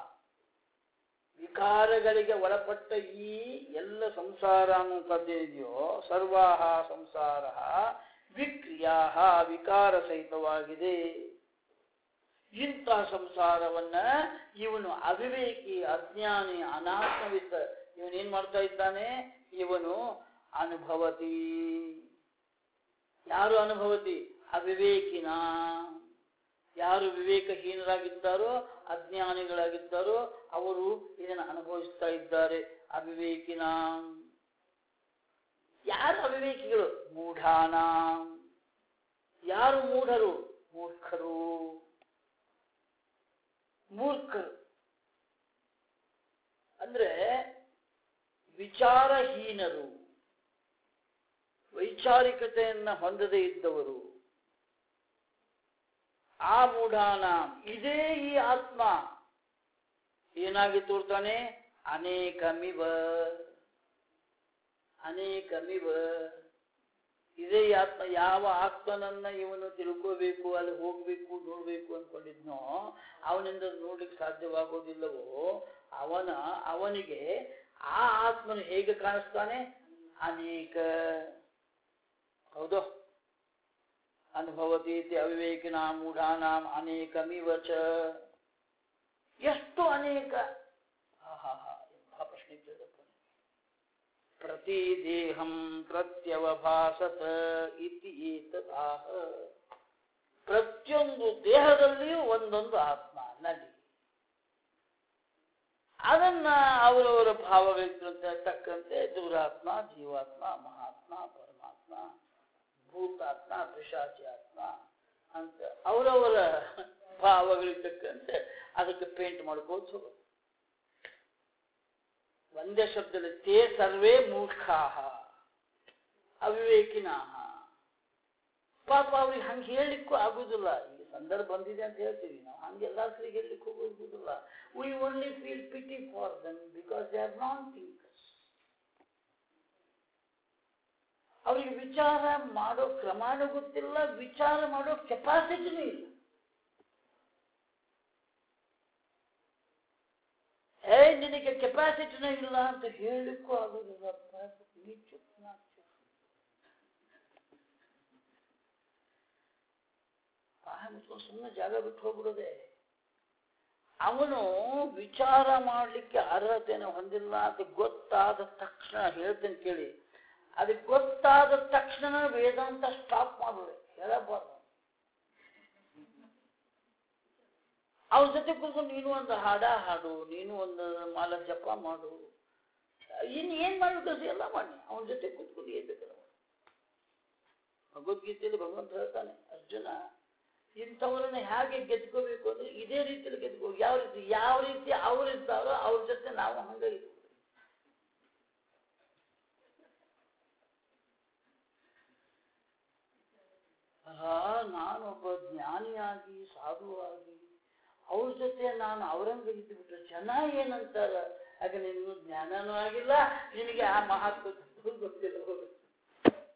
ವಿಕಾರಗಳಿಗೆ ಒಳಪಟ್ಟ ಈ ಎಲ್ಲ ಸಂಸಾರ ಅನ್ನುವಂಥದ್ದೇನಿದೆಯೋ ಸರ್ವಾ ಸಂಸಾರ ವಿಕ್ರಿಯಾ ವಿಕಾರ ಸಹಿತವಾಗಿದೆ ಇಂತಹ ಸಂಸಾರವನ್ನ ಇವನು ಅವಿವೇಕಿ ಅಜ್ಞಾನಿ ಅನಾತ್ಮವಿದ್ದ ಇವನೇನ್ ಮಾಡ್ತಾ ಇದ್ದಾನೆ ಇವನು ಅನುಭವತಿ ಯಾರು ಅನುಭವತಿ ಅವಿವೇಕಿನ ಯಾರು ವಿವೇಕಹೀನರಾಗಿದ್ದಾರೋ ಅಜ್ಞಾನಿಗಳಾಗಿದ್ದಾರೋ ಅವರು ಇದನ್ನು ಅನುಭವಿಸ್ತಾ ಇದ್ದಾರೆ ಅವಿವೇಕಿನ ಯಾರು ಅವಿವೇಕಿಗಳು ಮೂಢಾನ ಯಾರು ಮೂಢರು ಮೂರ್ಖರು ಮೂರ್ಖರು ಅಂದ್ರೆ ವಿಚಾರಹೀನರು ವೈಚಾರಿಕತೆಯನ್ನ ಹೊಂದದೇ ಇದ್ದವರು ಆ ಮೂಢಾನ ಇದೇ ಈ ಆತ್ಮ ಏನಾಗಿ ತೋರ್ತಾನೆ ಅನೇಕಮಿವ ಅನೇಕಮಿವ ಇದೇ ಈ ಆತ್ಮ ಯಾವ ಆತ್ಮನನ್ನ ಇವನು ತಿಳ್ಕೋಬೇಕು ಅಲ್ಲಿ ಹೋಗ್ಬೇಕು ನೋಡ್ಬೇಕು ಅನ್ಕೊಂಡಿದ್ನೋ ಅವನಿಂದ ನೋಡ್ಲಿಕ್ಕೆ ಸಾಧ್ಯವಾಗೋದಿಲ್ಲವೋ ಅವನ ಅವನಿಗೆ ಆ ಆತ್ಮನು ಹೇಗೆ ಕಾಣಿಸ್ತಾನೆ ಅನೇಕ ಹೌದು ಅನುಭವತಿ ಇತಿ ಅವಿವೇಕಿನ ಮೂಢಾನಾಂ ಅನೇಕಮಿವ ಚ ಎಷ್ಟು ಅನೇಕ ಆಹಾಹಾ, ಎಂಥ ಪ್ರಶ್ನೆ ಕೇಳಿದಪ್ಪ ಪ್ರತಿ ದೇಹಂ ಪ್ರತ್ಯವಭಾಸತ ಇತಿ ಏತದಾಹ ಪ್ರತಿಯೊಂದು ದೇಹದಲ್ಲಿಯೂ ಒಂದೊಂದು ಆತ್ಮ ನಡಿ ಅದನ್ನ ಅವರವರ ಭಾವಗಳಿಗೆ ತಕ್ಕಂತೆ ದುರಾತ್ಮ ಜೀವಾತ್ಮ ಮಹಾತ್ಮ ಪರಮಾತ್ಮ ಭೂತಾತ್ಮ ಪಿಶಾಚಿ ಆತ್ಮ ಅಂತ ಅವರವರ ಭಾವಗಳಿಗೆ ತಕ್ಕಂತೆ ಅದಕ್ಕೆ ಪೇಂಟ್ ಮಾಡ್ಕೋತ ಹೋಗೋದು ಒಂದೇ ಶಬ್ದದಲ್ಲಿ ತೇ ಸರ್ವೇ ಮೂರ್ಖಾಹ ಅವಿವೇಕಿನಾಹ ಪಾಪ ಅವ್ರಿಗೆ ಹಂಗೆ ಹೇಳಲಿಕ್ಕೂ ಆಗುದಿಲ್ಲ ಈಗ ಸಂದರ್ಭ ಬಂದಿದೆ ಅಂತ ಹೇಳ್ತೀವಿ ನಾವು ಹಂಗೆ ಎಲ್ಲ ಕಡೆ ಹೇಳಲಿಕ್ಕೆ ಹೋಗೋದಿಲ್ಲ we only feel pity for them because they are non thinkers ಅವರಿಗೆ ವಿಚಾರ ಮಾಡೋ ಕ್ರಮಾನು ಗೊತ್ತಿಲ್ಲ ವಿಚಾರ ಮಾಡೋ ಕೆಪಾಸಿಟಿನೂ ಇಲ್ಲ ಏ ನಿನಗೆ ಕೆಪಾಸಿಟಿನೇ ಇಲ್ಲ ಅಂತ ಹೇಳಲಿಕ್ಕೂ ಆಗೋದಿಲ್ಲ ನೀ ಚುಪ್ ನಾ ಚುಪ್ ಬಾಯಿ ಮುಚ್ಕೊಂಡು ಸುಮ್ಮನೆ ಜಾಗ ಬಿಟ್ಟು ಹೋಗ್ಬಿಡೋದೆ ಅವನು ವಿಚಾರ ಮಾಡಲಿಕ್ಕೆ ಅರ್ಹತೆಯನ್ನು ಹೊಂದಿಲ್ಲ ಅಂತ ಗೊತ್ತಾದ ತಕ್ಷಣ ಹೇಳ್ತೇನೆ ಕೇಳಿ ಅದಕ್ಕೆ ಗೊತ್ತಾದ ತಕ್ಷಣ ವೇದಾಂತ ಸ್ಟಾಪ್ ಮಾಡ್ಬಿಡಿ ಹೇಳಬಾರ್ದು ಅವ್ರ ಜೊತೆ ಕೂತ್ಕೊಂಡು ನೀನು ಒಂದು ಹಾಡ ಹಾಡು ನೀನು ಒಂದು ಮಾಲ ಜಪ ಮಾಡು ಇನ್ನು ಏನ್ ಮಾಡ್ಬೇಕು ಎಲ್ಲ ಮಾಡಿ ಅವನ ಜೊತೆ ಕೂತ್ಕೊಂಡು ಏನ್ ಬೇಕಾದ್ರೆ ಮಾಡು. ಭಗವದ್ಗೀತೆಯಲ್ಲಿ ಭಗವಂತ ಹೇಳ್ತಾನೆ ಅರ್ಜುನ ಇಂಥವ್ರನ್ನ ಹೇಗೆ ಗೆದ್ಕೋಬೇಕು ಅಂದ್ರೆ ಇದೇ ರೀತಿಯಲ್ಲಿ ಗೆದ್ಕೋ ಯಾವ ರೀತಿ ಯಾವ ರೀತಿ ಅವ್ರಿದ್ದಾರೋ ಅವ್ರ ಜೊತೆ ನಾವು ಹಂಗ ಇದ್ವಿ ಆ ನಾನೊಬ್ಬ ಜ್ಞಾನಿಯಾಗಿ ಸಾಧುವಾಗಿ ಅವ್ರ ಜೊತೆ ನಾನು ಅವರಂಗ ಇದ್ದುಬಿಟ್ರೆ ಜನ ಏನಂತಾರ ಆಗ ನಿನ್ನ ಜ್ಞಾನನೂ ಆಗಿಲ್ಲ ನಿನಗೆ ಆ ಮಹತ್ವ ಗೊತ್ತಿಲ್ಲ ಹೋಗು.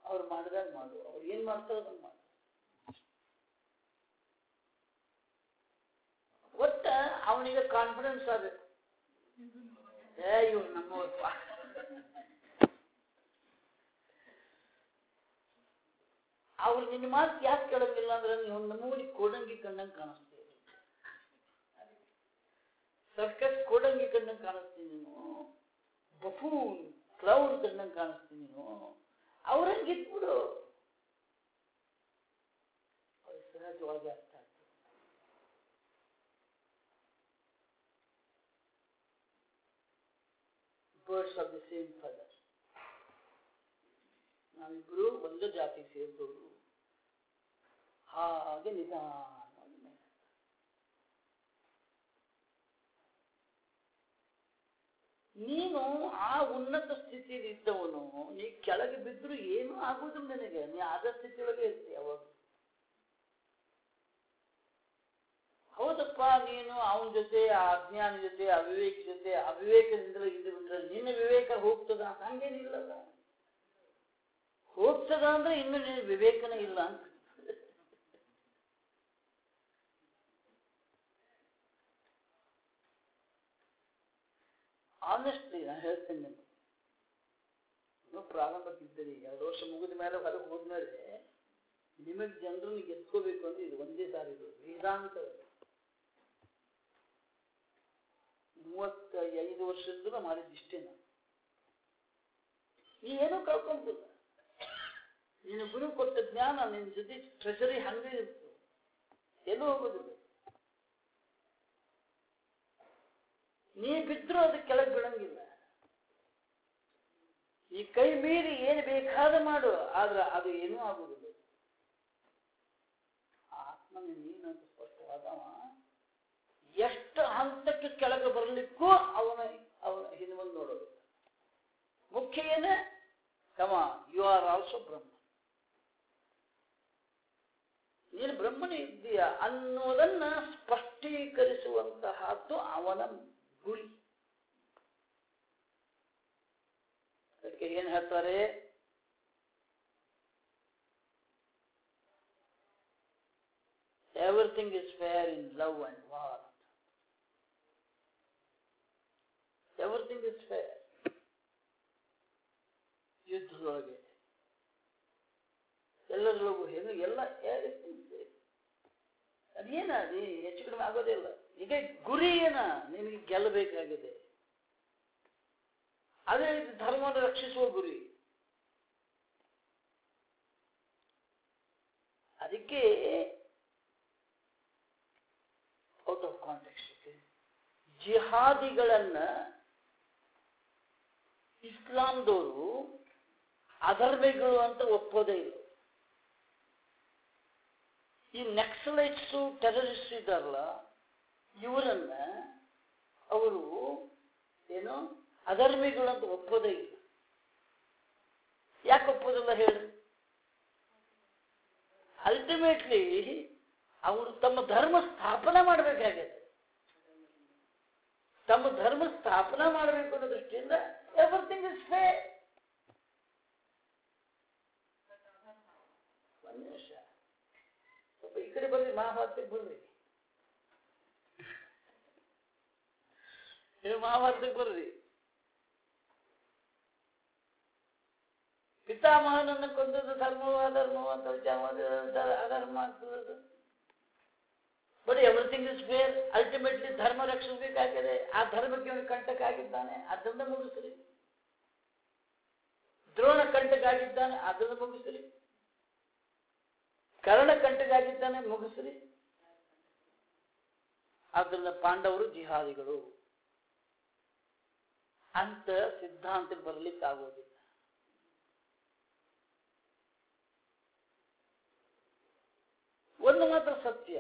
ಅವ್ರು ಮಾಡಿದಾಗ ಮಾಡು ಅವ್ರು ಏನ್ ಮಾಡ್ತಾರೋ ಅದನ್ನ ಮಾಡು ಒಟ್ಟ ಅವನಿಗೆ ಕಾನ್ಫಿಡೆನ್ಸ್ ಆಗಬೇಕು ಏ ಇವ್ರು ನಮ್ಮವಪ್ಪ ಅವ್ರು ನಿನ್ನ ಮಾತು ಯಾಕೆ ಕೇಳಂಗಿಲ್ಲ ಅಂದ್ರೆ ನೀವು ನಮ್ಮೂರಿ ಕೋಡಂಗಿ ಕಣ್ಣಂಗೆ ಕಾಣಿಸ್ತೀವಿ ಸರ್ಕಸ್ ಕೋಡಂಗಿ ಕಣ್ಣಂಗೆ ಕಾಣಿಸ್ತೀನಿ ನೀನು ಬಫೂನ್ ಕ್ಲೌಡ್ ಕಣ್ಣಂಗೆ ಕಾಣಿಸ್ತೀನಿ ನೀನು ಅವ್ರಂಗೆ ಇದ್ಬಿಡು ಅವ್ರಿಗೆ ಸಹಜವಾಗಿ ಅರ್ಥ ಆಗ್ತದೆ birds of the same feather ನಾವಿಬ್ರು ಒಂದು ಜಾತಿಗೆ ಸೇರಿದವರು ಹಾಗೆ ನಿಧಾನವಾಗಿ ಮೇಲೆ ನೀನು ಆ ಉನ್ನತ ಸ್ಥಿತಿಯಲ್ಲಿ ಇದ್ದವನು ನೀ ಕೆಳಗೆ ಬಿದ್ದರೂ ಏನೂ ಆಗುವುದಿಲ್ಲ ನಿನಗೆ ನೀ ಆದ ಸ್ಥಿತಿಯೊಳಗೆ ಇರ್ತೀಯ ಅವಾಗ ಹೌದಪ್ಪ ನೀನು ಅವನ ಜೊತೆ ಆ ಅಜ್ಞಾನ ಜೊತೆ ಅವಿವೇಕ ಜೊತೆ ಅವಿವೇಕದಿಂದಲೇ ಇದ್ದು ಬಿಟ್ರೆ ನಿನ್ನ ವಿವೇಕ ಹೋಗ್ತದ ಹಂಗೇನಿಲ್ಲಲ್ಲ ಹೋಗ್ತದ ಅಂದ್ರೆ ಇನ್ನು ನಿನ್ನ ವಿವೇಕನೇ ಇಲ್ಲ ಅಂತ ಆನೆಸ್ಟ್ಲಿ ನಾನು ಹೇಳ್ತೇನೆ ನಿಮಗೆ ನೀವು ಪ್ರಾರಂಭಕ್ಕಿದ್ದೀರಿ ಎರಡು ವರ್ಷ ಮುಗಿದ ಮೇಲೆ ಹೊರಗೆ ಹೋದ್ಮೇಲೆ ನಿಮಗೆ ಜನರನ್ನು ಗೆದ್ಕೋಬೇಕು ಅಂದ್ರೆ ಇದು ಒಂದೇ ದಾರಿ ಇದು ವೇದಾಂತ ಮೂವತ್ತ ಐದು ವರ್ಷದಿಂದ ಮಾಡಿದ್ದು ಇಷ್ಟೇ ನಾನು ನೀ ಏನೂ ಕಳ್ಕೊಂತಿಲ್ಲ ನೀನು ಗುರು ಕೊಟ್ಟ ಜ್ಞಾನ ನಿನ್ನ ಜೊತೆ ಟ್ರೆಷರಿ ಹಂಗೆ ಇರ್ತದೆ ಎಲ್ಲೂ ಹೋಗೋದಿಲ್ಲ ನೀ ಬಿದ್ದರೂ ಅದು ಕೆಳಗೆ ಬೀಳಂಗಿಲ್ಲ ಈ ಕೈ ಮೀರಿ ಏನು ಬೇಕಾದ ಮಾಡು ಆದ್ರೆ ಅದು ಏನೂ ಆಗುವುದಿಲ್ಲ ಆತ್ಮನ ನೀನಂತ ಸ್ಪಷ್ಟವಾದವ ಎಷ್ಟು ಹಂತಕ್ಕೆ ಕೆಳಗೆ ಬರಲಿಕ್ಕೂ ಅವನ ಅವನ ಹಿಂದೆ ನೋಡೋದು ಮುಖ್ಯ ಏನೇ ಕಮ ಯು ಆರ್ ಆಲ್ಸೋ ಬ್ರಹ್ಮ ನೀನು ಬ್ರಹ್ಮನೇ ಇದ್ದೀಯ ಅನ್ನೋದನ್ನ ಸ್ಪಷ್ಟೀಕರಿಸುವಂತಹದ್ದು ಅವನ ಗುರಿ ಅದಕ್ಕೆ ಏನ್ ಹೇಳ್ತಾರೆ everything is fair in love and war everything is fair ಯುದ್ಧದೊಳಗೆ ಎಲ್ಲರೊಳಗೂ ಏನು ಎಲ್ಲ ಅದೇನ ಅದೇ ಹೆಚ್ಚು ಕಡಿಮೆ ಆಗೋದೇ ಇಲ್ಲ ಈಗ ಗುರಿ ಏನ ನಿನಗೆ ಗೆಲ್ಲಬೇಕಾಗಿದೆ ಅದೇ ರೀತಿ ಧರ್ಮವನ್ನು ರಕ್ಷಿಸುವ ಗುರಿ ಅದಕ್ಕೆ ಔಟ್ ಆಫ್ ಕಾಂಟೆಕ್ಸ್ಟ್ ಜಿಹಾದಿಗಳನ್ನ ಇಸ್ಲಾಂದವರು ಅಧರ್ಮಿಗಳು ಅಂತ ಒಪ್ಪೋದೇ ಇಲ್ಲ ಈ ನಕ್ಸಲೈಟ್ಸು ಟೆರರಿಸ್ಟ್ ಇದ್ದಾರಲ್ಲ ಇವರನ್ನ ಅವರು ಏನು ಅಧರ್ಮಿಗಳು ಅಂತ ಒಪ್ಪೋದೇ ಇಲ್ಲ ಯಾಕೆ ಒಪ್ಪೋದಿಲ್ಲ ಹೇಳಿ ಅಲ್ಟಿಮೇಟ್ಲಿ ಅವರು ತಮ್ಮ ಧರ್ಮ ಸ್ಥಾಪನೆ ಮಾಡಬೇಕಾಗಿದೆ ತಮ್ಮ ಧರ್ಮ ಸ್ಥಾಪನೆ ಮಾಡಬೇಕು ಅನ್ನೋ ದೃಷ್ಟಿಯಿಂದ ಎವ್ರಿಥಿಂಗ್ ಇಸ್ ಫೇ ಒಂದು ನಿಮಿಷ ಸ್ವಲ್ಪ ಈ ಕಡೆ ಬರ್ರಿ ಮಹಾಭಾರತಕ್ಕೆ ಬರ್ರಿ ನೀವು ಮಹಾಭಾರತಕ್ಕೆ ಬರ್ರಿ ಪಿತಾಮಹನನ್ನು ಕೊಂದದ್ದು ಧರ್ಮವೋ ಅಧರ್ಮವೋ ಅಂತ ವಿಚಾರ ಮಾಡಿದ್ರೆ ಅಧರ್ಮ ಆಗ್ತದೆ but everything is fair ultimately ಧರ್ಮ ರಕ್ಷಿಸಬೇಕಾಗಿದೆ ಆ ಧರ್ಮಕ್ಕೆ ಅವನು ಕಂಟಕ ಆಗಿದ್ದಾನೆ ಅದನ್ನ ಮುಗಿಸ್ರಿ ದ್ರೋಣ ಕಂಟಕ ಆಗಿದ್ದಾನೆ ಅದನ್ನು ಮುಗಿಸ್ರಿ ಕರ್ಣ ಕಂಟಕ ಆಗಿದ್ದಾನೆ ಮುಗಿಸ್ರಿ ಆದ್ದರಿಂದ ಪಾಂಡವರು ಜಿಹಾದಿಗಳು ಅಂತ ಸಿದ್ಧಾಂತಕ್ಕೆ ಬರಲಿಕ್ಕೆ ಆಗೋದಿಲ್ಲ ಒಂದು ಮಾತ್ರ ಸತ್ಯ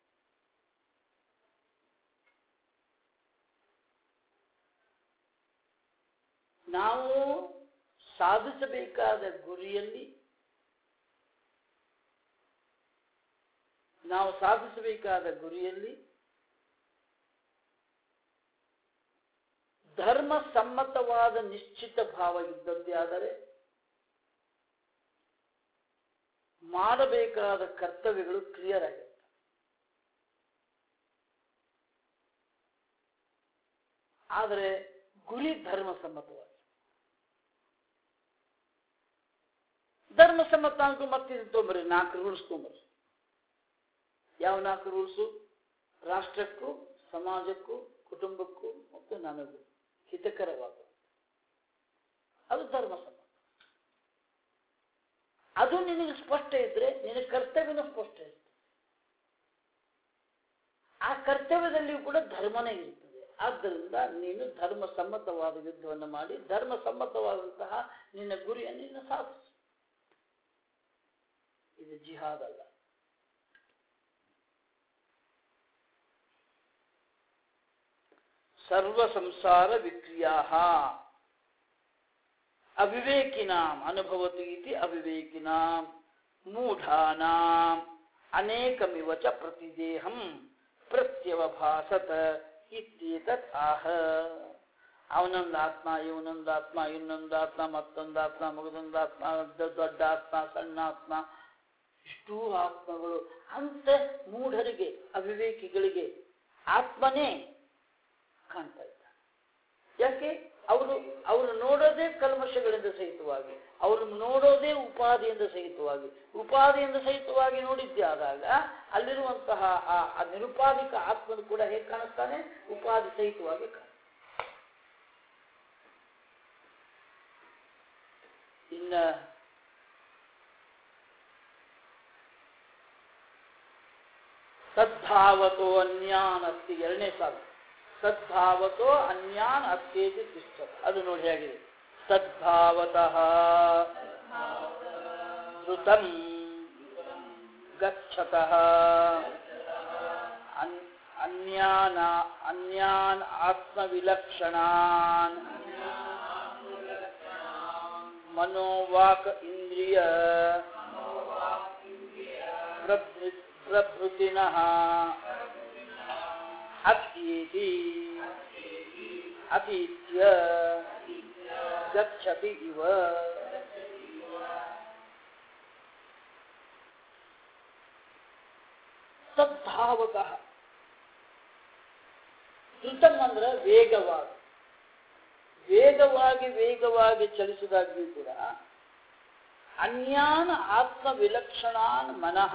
ನಾವು ಸಾಧಿಸಬೇಕಾದ ಗುರಿಯಲ್ಲಿ ನಾವು ಸಾಧಿಸಬೇಕಾದ ಗುರಿಯಲ್ಲಿ ಧರ್ಮ ಸಮ್ಮತವಾದ ನಿಶ್ಚಿತ ಭಾವ ಇದ್ದದ್ದೇ ಆದರೆ ಮಾಡಬೇಕಾದ ಕರ್ತವ್ಯಗಳು ಕ್ಲಿಯರ್ ಆಗಿರುತ್ತೆ ಆದರೆ ಗುರಿ ಧರ್ಮಸಮ್ಮತವಾಗಿ ಧರ್ಮಸಮ್ಮತ ಅಂದ್ರೂ ಮತ್ತೆ ಇದು ತೊಂಬರಿ ನಾಲ್ಕು ರೂಲ್ಸ್ ತೊಂಬರಿ ಯಾವ ನಾಲ್ಕು ರೂಲ್ಸು ರಾಷ್ಟ್ರಕ್ಕೂ ಸಮಾಜಕ್ಕೂ ಕುಟುಂಬಕ್ಕೂ ಮತ್ತು ನನಗೂ ಹಿತಕರವಾದ ಅದು ಧರ್ಮಸಮ್ಮತ ಅದು ನಿನಗೆ ಸ್ಪಷ್ಟ ಇದ್ರೆ ನಿನ್ನ ಕರ್ತವ್ಯನೂ ಸ್ಪಷ್ಟ ಇರ್ತದೆ ಆ ಕರ್ತವ್ಯದಲ್ಲಿಯೂ ಕೂಡ ಧರ್ಮನೇ ಇರ್ತದೆ ಆದ್ದರಿಂದ ನೀನು ಧರ್ಮ ಸಮ್ಮತವಾದ ಯುದ್ಧವನ್ನು ಮಾಡಿ ಧರ್ಮ ಸಮ್ಮತವಾದಂತಹ ನಿನ್ನ ಗುರಿಯನ್ನು ನೀನು ಸಾಧಿಸು ಇದು ಜಿಹಾದ್ ಅಲ್ಲ ಸರ್ವ ಸಂಸಾರ ವಿಕ್ರಿಯಾ ಅವಿವೇಕಿನಾಂ ಅನುಭವತು ಇತಿ ಅವಿವೇಕಿನಾಂ ಮೂಢಾನಾಂ ಅನೇಕಮಿವ ಚ ಪ್ರತಿದೇಹಂ ಪ್ರತ್ಯವಭಾಸತ ಇತ್ಯೇತತ್ ಆಹ ಅವನೊಂದು ಆತ್ಮ ಇವನೊಂದು ಆತ್ಮ ಇನ್ನೊಂದು ಆತ್ಮ ಮತ್ತೊಂದು ಆತ್ಮ ಮಗದೊಂದು ಆತ್ಮ ದೊ- ದೊಡ್ಡ ಆತ್ಮ ಸಣ್ಣ ಆತ್ಮ ಇಷ್ಟೂ ಆತ್ಮಗಳು ಅಂತ ಮೂಢರಿಗೆ ಅವಿವೇಕಿಗಳಿಗೆ ಆತ್ಮನೇ ಕಾಣ್ತಾ ಇದ್ದ ಯಾಕೆ ಅವರು ಅವರು ನೋಡೋದೇ ಕಲ್ಮಶಗಳಿಂದ ಸಹಿತವಾಗಿ ಅವರು ನೋಡೋದೇ ಉಪಾಧಿಯಿಂದ ಸಹಿತವಾಗಿ ಉಪಾಧಿಯಿಂದ ಸಹಿತವಾಗಿ ನೋಡಿದ್ದೆ ಆದಾಗ ಅಲ್ಲಿರುವಂತಹ ಆ ಆ ನಿರುಪಾಧಿಕ ಆತ್ಮನು ಕೂಡ ಹೇಗೆ ಕಾಣಿಸ್ತಾನೆ ಉಪಾಧಿ ಸಹಿತವಾಗಿ ಕಾಣ ಇನ್ನ ಸದ್ಭಾವತೋ ಅನ್ಯಾನ್ ಅಸ್ತಿ ಎರಡನೇ ಸಾಲು ಸದ್ಭಾವತೋ ಅನ್ಯಾನ್ ಅತ್ಯೇತಿ ತಿಷ್ಠ ಅದು ನೋಡಿ ಹೇಗಿದೆ ಸದ್ಭಾವತಃ ಶ್ರುತಂ ಗಚ್ಚತಃ ಅನ್- ಅನ್ಯಾನ ಅನ್ಯಾನ್ ಆತ್ಮವಿಲಕ್ಷಣಾನ್ ಮನೋವಾಕ್ ಇಂದ್ರಿಯ ಪ್ರಭೃ- ಪ್ರಭೃತಿನಃ ಅತ್ಯೇತಿ ಅತೀತ್ಯ ಗಚ್ಚತಿ ಇವ ಸದ್ಭಾವತಃ ಧೃತಂ ಅಂದ್ರೆ ವೇಗವಾಗಿ ವೇಗವಾಗಿ ವೇಗವಾಗಿ ಚಲಿಸಿದಾಗ್ಯೂ ಕೂಡ ಅನ್ಯಾನ್ ಆತ್ಮ ವಿಲಕ್ಷಣಾನ್ ಮನಃ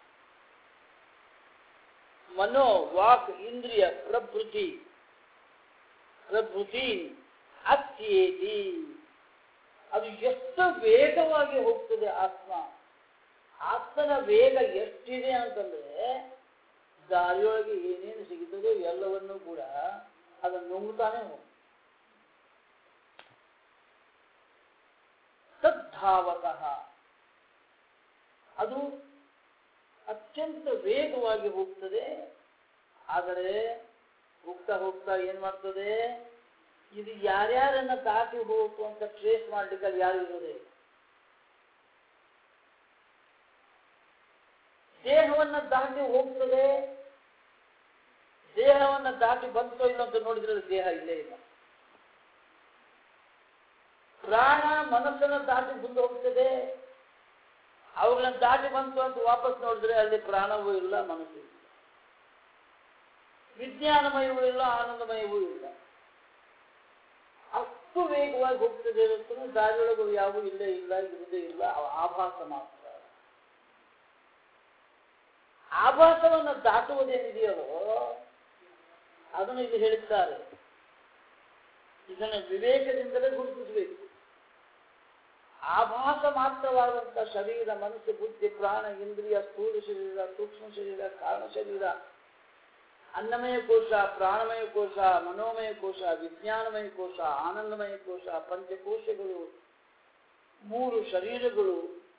ಮನೋ ವಾಕ್ ಇಂದ್ರಿಯ ಪ್ರಭೃತಿ ಪ್ರಭೃತಿ ಅತ್ಯೇತಿ ಅದು ಎಷ್ಟು ವೇಗವಾಗಿ ಹೋಗ್ತದೆ ಆತ್ಮ ಆತ್ಮನ ವೇಗ ಎಷ್ಟಿದೆ ಅಂತಂದ್ರೆ ದಾರಿಯೊಳಗೆ ಏನೇನು ಸಿಗುತ್ತದೋ ಎಲ್ಲವನ್ನೂ ಕೂಡ ಅದನ್ನು ನುಂಗ್ತಾನೆ ಹೋಗ್ತದೆ ಸದ್ಧಾವತಃ ಅದು ಅತ್ಯಂತ ವೇಗವಾಗಿ ಹೋಗ್ತದೆ ಆದರೆ ಹೋಗ್ತಾ ಹೋಗ್ತಾ ಏನ್ ಮಾಡ್ತದೆ ಇದು ಯಾರ್ಯಾರನ್ನ ದಾಟಿ ಹೋಗ್ತು ಅಂತ ಟ್ರೇಸ್ ಮಾಡ್ಲಿಕ್ಕೆ ಅಲ್ಲಿ ಯಾರು ಇರೋದೇ ಇಲ್ಲ. ದೇಹವನ್ನ ದಾಟಿ ಹೋಗ್ತದೆ ದೇಹವನ್ನ ದಾಟಿ ಬಂತೋ ಇಲ್ಲ ಅಂತ ನೋಡಿದ್ರೆ ಅಲ್ಲಿ ದೇಹ ಇಲ್ಲೇ ಇಲ್ಲ ಪ್ರಾಣ ಮನಸ್ಸನ್ನ ದಾಟಿ ಮುಂದೆ ಹೋಗ್ತದೆ ಅವುಗಳನ್ನ ದಾಟಿ ಬಂತು ಅಂತ ವಾಪಸ್ ನೋಡಿದ್ರೆ ಅಲ್ಲಿ ಪ್ರಾಣವೂ ಇಲ್ಲ ಮನಸ್ಸು ಇಲ್ಲ ವಿಜ್ಞಾನಮಯವೂ ಇಲ್ಲ ಆನಂದಮಯವೂ ಇಲ್ಲ ಅಷ್ಟು ವೇಗವಾಗಿ ಹೋಗ್ತದೆ ಅಂತ ದಾರಿಯೊಳಗೆ ಯಾವೂ ಇಲ್ಲೇ ಇಲ್ಲ ಇರುವುದೇ ಇಲ್ಲ ಅವ ಆಭಾಸ ಮಾತ್ರ ಆಭಾಸವನ್ನು ದಾಟುವುದೇನಿದೆಯೋ ಅದನ್ನು ಇಲ್ಲಿ ಹೇಳುತ್ತಾರೆ ಇದನ್ನು ವಿವೇಕದಿಂದಲೇ ಗುರುತಿಸಬೇಕು ಆಭಾಸ ಮಾತ್ರವಾದಂಥ ಶರೀರ ಮನಸ್ಸು ಬುದ್ಧಿ ಪ್ರಾಣ ಇಂದ್ರಿಯ ಸ್ಥೂಲ ಶರೀರ ಸೂಕ್ಷ್ಮ ಶರೀರ ಕಾರಣ ಶರೀರ ಅನ್ನಮಯ ಕೋಶ ಪ್ರಾಣಮಯ ಕೋಶ ಮನೋಮಯ ಕೋಶ ವಿಜ್ಞಾನಮಯ ಕೋಶ ಆನಂದಮಯ ಕೋಶ ಪಂಚಕೋಶಗಳು ಮೂರು ಶರೀರಗಳು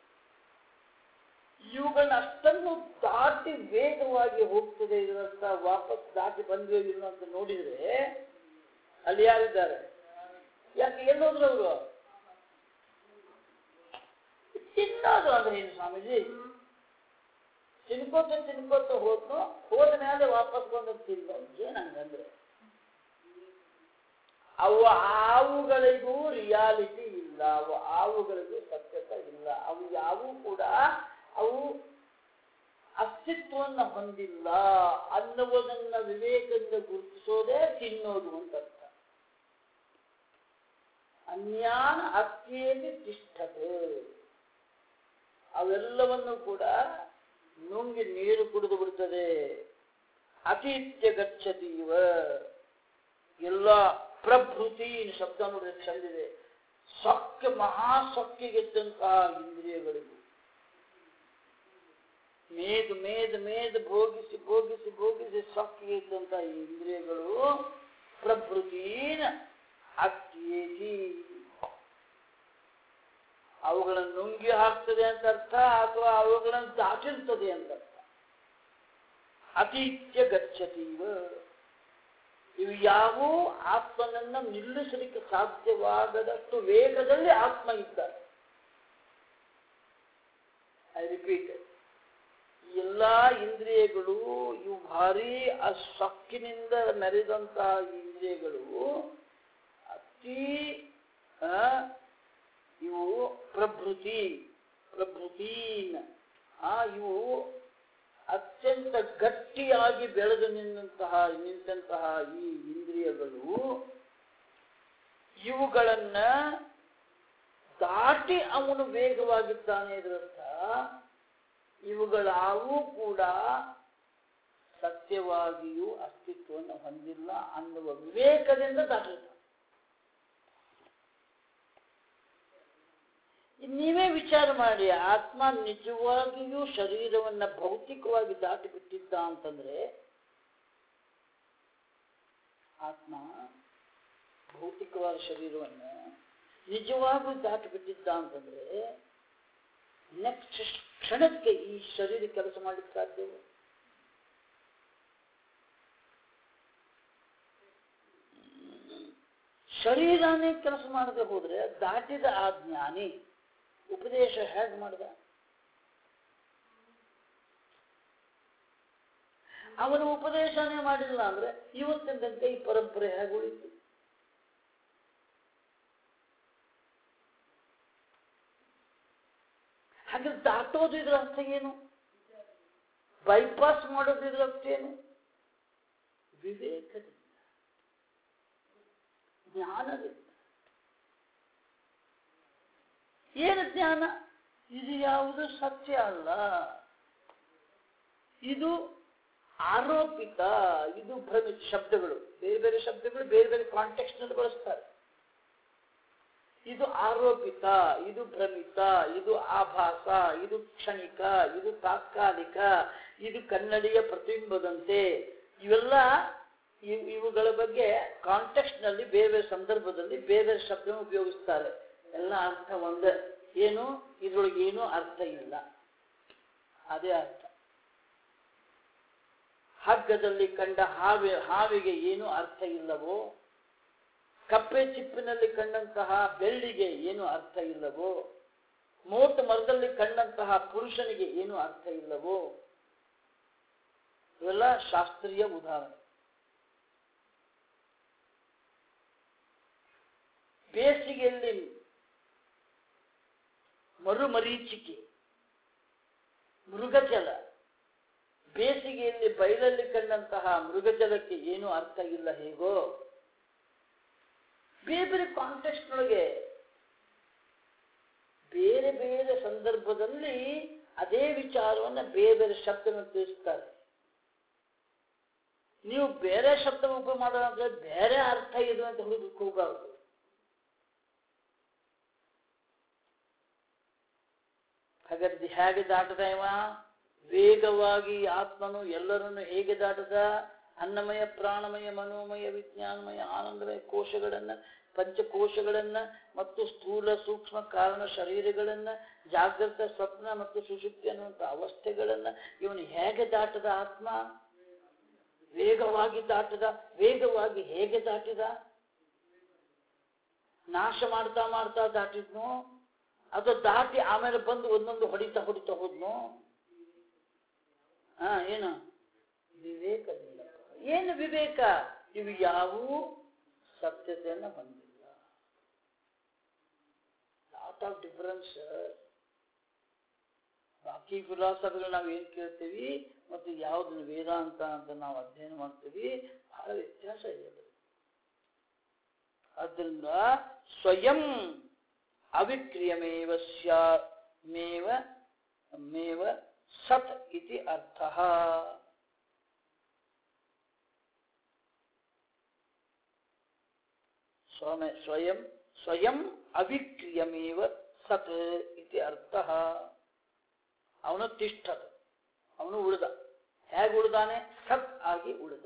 ಇವುಗಳನ್ನ ಅಷ್ಟನ್ನು ದಾಟಿ ವೇಗವಾಗಿ ಹೋಗ್ತದೆ ಇದರರ್ಥ ವಾಪಸ್ ದಾಟಿ ಬಂದ್ವೋ ಇಲ್ಲ ಅಂತ ನೋಡಿದ್ರೆ ಅಲ್ಲಿ ಯಾರಿದ್ದಾರೆ ಯಾಕೆ ಎಲ್ಲೋದ್ರು ಅವರು ತಿನ್ನೋದು ಅಂದ್ರೆ ಏನು ಸ್ವಾಮೀಜಿ ತಿನ್ಕೋತ ತಿನ್ಕೋತ ಹೋದ್ನು ಹೋದ ಮೇಲೆ ವಾಪಸ್ ಬಂದು ತಿನ್ನೋ ಏನಂಗಂದ್ರೆ ಅವು ಆವುಗಳಿಗೂ ರಿಯಾಲಿಟಿ ಇಲ್ಲ ಅವು ಆವುಗಳಿಗೂ ಸತ್ಯತೆ ಇಲ್ಲ ಅವು ಯಾವೂ ಕೂಡ ಅವು ಅಸ್ತಿತ್ವವನ್ನು ಹೊಂದಿಲ್ಲ ಅನ್ನುವುದನ್ನ ವಿವೇಕದಿಂದ ಗುರುತಿಸೋದೇ ತಿನ್ನೋದು ಅಂತ ಅರ್ಥ ಅನ್ಯಾನ ಅತ್ಯೇತಿ ತಿಷ್ಠತೆ ಅವೆಲ್ಲವನ್ನು ಕೂಡ ನುಂಗಿ ನೀರು ಕುಡಿದು ಬಿಡುತ್ತದೆ ಅತೀತ್ಯ ಗಚ್ಚತಿ ಇವ ಎಲ್ಲ ಪ್ರಭೃತಿ ಶಬ್ದ ನೋಡಿದ್ರೆ ಚಂದಿದೆ ಸೊಕ್ಕೆ ಮಹಾ ಸೊಕ್ಕಿಗೆದ್ದಂತಹ ಇಂದ್ರಿಯಗಳಿಗೂ ಮೇದ್ ಮೇದ್ ಮೇದ್ ಭೋಗಿಸಿ ಭೋಗಿಸಿ ಭೋಗಿಸಿ ಸೊಕ್ಕಿಗೆ ಇದ್ದಂತಹ ಈ ಇಂದ್ರಿಯಗಳು ಪ್ರಭೃತೀನ ಅತ್ಯೇತಿ ಅವುಗಳನ್ನು ನುಂಗಿ ಹಾಕ್ತದೆ ಅಂತ ಅರ್ಥ ಅಥವಾ ಅವುಗಳನ್ನು ದಾಟಿರ್ತದೆ ಅಂತ ಅರ್ಥ ಅತೀತ್ಯ ಗಚ್ಚತೀವ ಇವು ಯಾವೂ ಆತ್ಮನನ್ನ ನಿಲ್ಲಿಸಲಿಕ್ಕೆ ಸಾಧ್ಯವಾಗದಷ್ಟು ವೇಗದಲ್ಲಿ ಆತ್ಮ ಇದ್ದಾನೆ ಐ ರಿಪೀಟ್ ಎಲ್ಲಾ ಇಂದ್ರಿಯಗಳು ಇವು ಭಾರಿ ಆ ಸೊಕ್ಕಿನಿಂದ ಮೆರೆದಂತಹ ಇಂದ್ರಿಯಗಳು ಅತಿ ಆ, ಇವು ಪ್ರಭೃತಿ ಪ್ರಭೃತೀನ ಆ ಇವು ಅತ್ಯಂತ ಗಟ್ಟಿಯಾಗಿ ಬೆಳೆದು ನಿಂತಹ ನಿಂತಹ ಈ ಇಂದ್ರಿಯಗಳು ಇವುಗಳನ್ನ ದಾಟಿ ಅವನು ವೇಗವಾಗಿದ್ದಾನೆ ಇದರರ್ಥ ಇವುಗಳಾವೂ ಕೂಡ ಸತ್ಯವಾಗಿಯೂ ಅಸ್ತಿತ್ವವನ್ನು ಹೊಂದಿಲ್ಲ ಅನ್ನುವ ವಿವೇಕದಿಂದ ದಾಟಿರ್ತಾನೆ ಇದ್ ನೀವೇ ವಿಚಾರ ಮಾಡಿ ಆತ್ಮ ನಿಜವಾಗಿಯೂ ಶರೀರವನ್ನ ಭೌತಿಕವಾಗಿ ದಾಟಿ ಬಿಟ್ಟಿದ್ದ ಅಂತಂದ್ರೆ ಆತ್ಮ ಭೌತಿಕವಾದ ಶರೀರವನ್ನ ನಿಜವಾಗಿಯೂ ದಾಟಿ ಬಿಟ್ಟಿದ್ದ ಅಂತಂದ್ರೆ ನೆಕ್ಸ್ಟ್ ಕ್ಷಣಕ್ಕೆ ಈ ಶರೀರ ಕೆಲಸ ಮಾಡ್ಲಿಕ್ಕೆ ಸಾಧ್ಯವ ಶರೀರನೇ ಕೆಲಸ ಮಾಡದೆ ಹೋದ್ರೆ ದಾಟಿದ ಆ ಜ್ಞಾನಿ ಉಪದೇಶ ಹೇಗೆ ಮಾಡಿದ ಅವನ ಉಪದೇಶನೇ ಮಾಡಿಲ್ಲ ಅಂದ್ರೆ ಇವತ್ತಿನ ತನಕ ಈ ಪರಂಪರೆ ಹೇಗೆ ಉಳಿತು ಹಾಗೆ ದಾಟೋದು ಇದ್ರ ಅರ್ಥ ಏನು ಬೈಪಾಸ್ ಮಾಡೋದು ಇದ್ರ ಅರ್ಥ ಏನು ವಿವೇಕದಿಂದ ಜ್ಞಾನದಿಂದ ಏನು ಜ್ಞಾನ ಇದು ಯಾವುದು ಸತ್ಯ ಅಲ್ಲ ಇದು ಆರೋಪಿತ ಇದು ಭ್ರಮಿತ ಶಬ್ದಗಳು ಬೇರೆ ಬೇರೆ ಶಬ್ದಗಳು ಬೇರೆ ಬೇರೆ ಕಾಂಟೆಕ್ಸ್ಟ್ ನಲ್ಲಿ ಬಳಸ್ತಾರೆ ಇದು ಆರೋಪಿತ ಇದು ಭ್ರಮಿತ ಇದು ಆಭಾಸ ಇದು ಕ್ಷಣಿಕ ಇದು ತಾತ್ಕಾಲಿಕ ಇದು ಕನ್ನಡಿಯ ಪ್ರತಿಬಿಂಬದಂತೆ ಇವೆಲ್ಲ ಇವ್- ಇವುಗಳ ಬಗ್ಗೆ ಕಾಂಟೆಕ್ಸ್ಟ್ ನಲ್ಲಿ ಬೇರೆ ಬೇರೆ ಸಂದರ್ಭದಲ್ಲಿ ಬೇರೆ ಬೇರೆ ಶಬ್ದ ಉಪಯೋಗಿಸ್ತಾರೆ ಎಲ್ಲ ಅರ್ಥ ಒಂದೇ ಏನು ಇದ್ರೊಳಗೆ ಏನೂ ಅರ್ಥ ಇಲ್ಲ ಅದೇ ಅರ್ಥ ಹಗ್ಗದಲ್ಲಿ ಕಂಡ ಹಾವಿ ಹಾವಿಗೆ ಏನು ಅರ್ಥ ಇಲ್ಲವೋ ಕಪ್ಪೆ ಚಿಪ್ಪಿನಲ್ಲಿ ಕಂಡಂತಹ ಬೆಳ್ಳಿಗೆ ಏನು ಅರ್ಥ ಇಲ್ಲವೋ ಮೋಟ ಮರದಲ್ಲಿ ಕಂಡಂತಹ ಪುರುಷನಿಗೆ ಏನು ಅರ್ಥ ಇಲ್ಲವೋ ಇವೆಲ್ಲ ಶಾಸ್ತ್ರೀಯ ಉದಾಹರಣೆ ಬೇಸಿಗೆಯಲ್ಲಿ ಮರುಮರೀಚಿಕೆ ಮೃಗಜಲ ಬೇಸಿಗೆಯಲ್ಲಿ ಬಯಲಲ್ಲಿ ಕಂಡಂತಹ ಮೃಗಜಲಕ್ಕೆ ಏನು ಅರ್ಥ ಇಲ್ಲ ಹೇಗೋ ಬೇರೆ ಬೇರೆ ಕಾಂಟೆಕ್ಸ್ಟ್ ಒಳಗೆ ಬೇರೆ ಬೇರೆ ಸಂದರ್ಭದಲ್ಲಿ ಅದೇ ವಿಚಾರವನ್ನ ಬೇರೆ ಬೇರೆ ಶಬ್ದವನ್ನು ತಿಳಿಸ್ತಾರೆ ನೀವು ಬೇರೆ ಶಬ್ದ ಉಪಯೋಗ ಮಾಡೋದಂದ್ರೆ ಬೇರೆ ಅರ್ಥ ಇದೆ ಅಂತ ಹುಡುಗಕ್ಕೆ ಹೋಗಬಾರ್ದು ಹಾಗಾದ್ರೆ ಹೇಗೆ ದಾಟದ ಇವ ವೇಗವಾಗಿ ಆತ್ಮನು ಎಲ್ಲರನ್ನು ಹೇಗೆ ದಾಟದ ಅನ್ನಮಯ ಪ್ರಾಣಮಯ ಮನೋಮಯ ವಿಜ್ಞಾನಮಯ ಆನಂದಮಯ ಕೋಶಗಳನ್ನ ಪಂಚಕೋಶಗಳನ್ನ ಮತ್ತು ಸ್ಥೂಲ ಸೂಕ್ಷ್ಮ ಕಾರಣ ಶರೀರಗಳನ್ನ ಜಾಗೃತ ಸ್ವಪ್ನ ಮತ್ತು ಸುಷುಪ್ತಿ ಅನ್ನುವಂಥ ಅವಸ್ಥೆಗಳನ್ನ ಇವನು ಹೇಗೆ ದಾಟದ ಆತ್ಮ ವೇಗವಾಗಿ ದಾಟದ ವೇಗವಾಗಿ ಹೇಗೆ ದಾಟಿದ ನಾಶ ಮಾಡ್ತಾ ಮಾಡ್ತಾ ದಾಟಿದ್ನು ಅದು ದಾಟಿ ಆಮೇಲೆ ಬಂದು ಒಂದೊಂದು ಹೊಡಿತಾ ಹೊಡಿತಾ ಹೋದ್ನು ಹಾ ಏನು ವಿವೇಕದಿಂದ ಏನು ವಿವೇಕ ಇವು ಯಾವುವು ಸತ್ಯತೆಯನ್ನು ಹೊಂದಿಲ್ಲ ಲಾಟ್ ಆಫ್ ಡಿಫರೆನ್ಸ್ ಬಾಕಿ ಫಿಲಾಸಫಿಗಳು ನಾವು ಏನು ಕೇಳ್ತೀವಿ ಮತ್ತು ಯಾವುದನ್ನು ವೇದಾಂತ ಅಂತ ನಾವು ಅಧ್ಯಯನ ಮಾಡ್ತೀವಿ ಬಹಳ ವ್ಯತ್ಯಾಸ ಇದೆ ಅದು. ಆದ್ದರಿಂದ ಸ್ವಯಂ ಅವಿಕ್ರಿಯಮೇವ ಸ್ಯಾ ಮೇವ ಮೇವ ಸತ್ ಇತಿ ಅರ್ಥಃ ಸ್ವಮ ಸ್ವಯಂ ಸ್ವಯಂ ಅವಿಕ್ರಿಯಮೇವ ಸತ್ ಇತಿ ಅರ್ಥಃ ಅವನು ತಿಷ್ಠತ್ ಅವನು ಉಳಿದ ಹೇಗೆ ಉಳಿದಾನೆ ಸತ್ ಆಗಿ ಉಳಿದ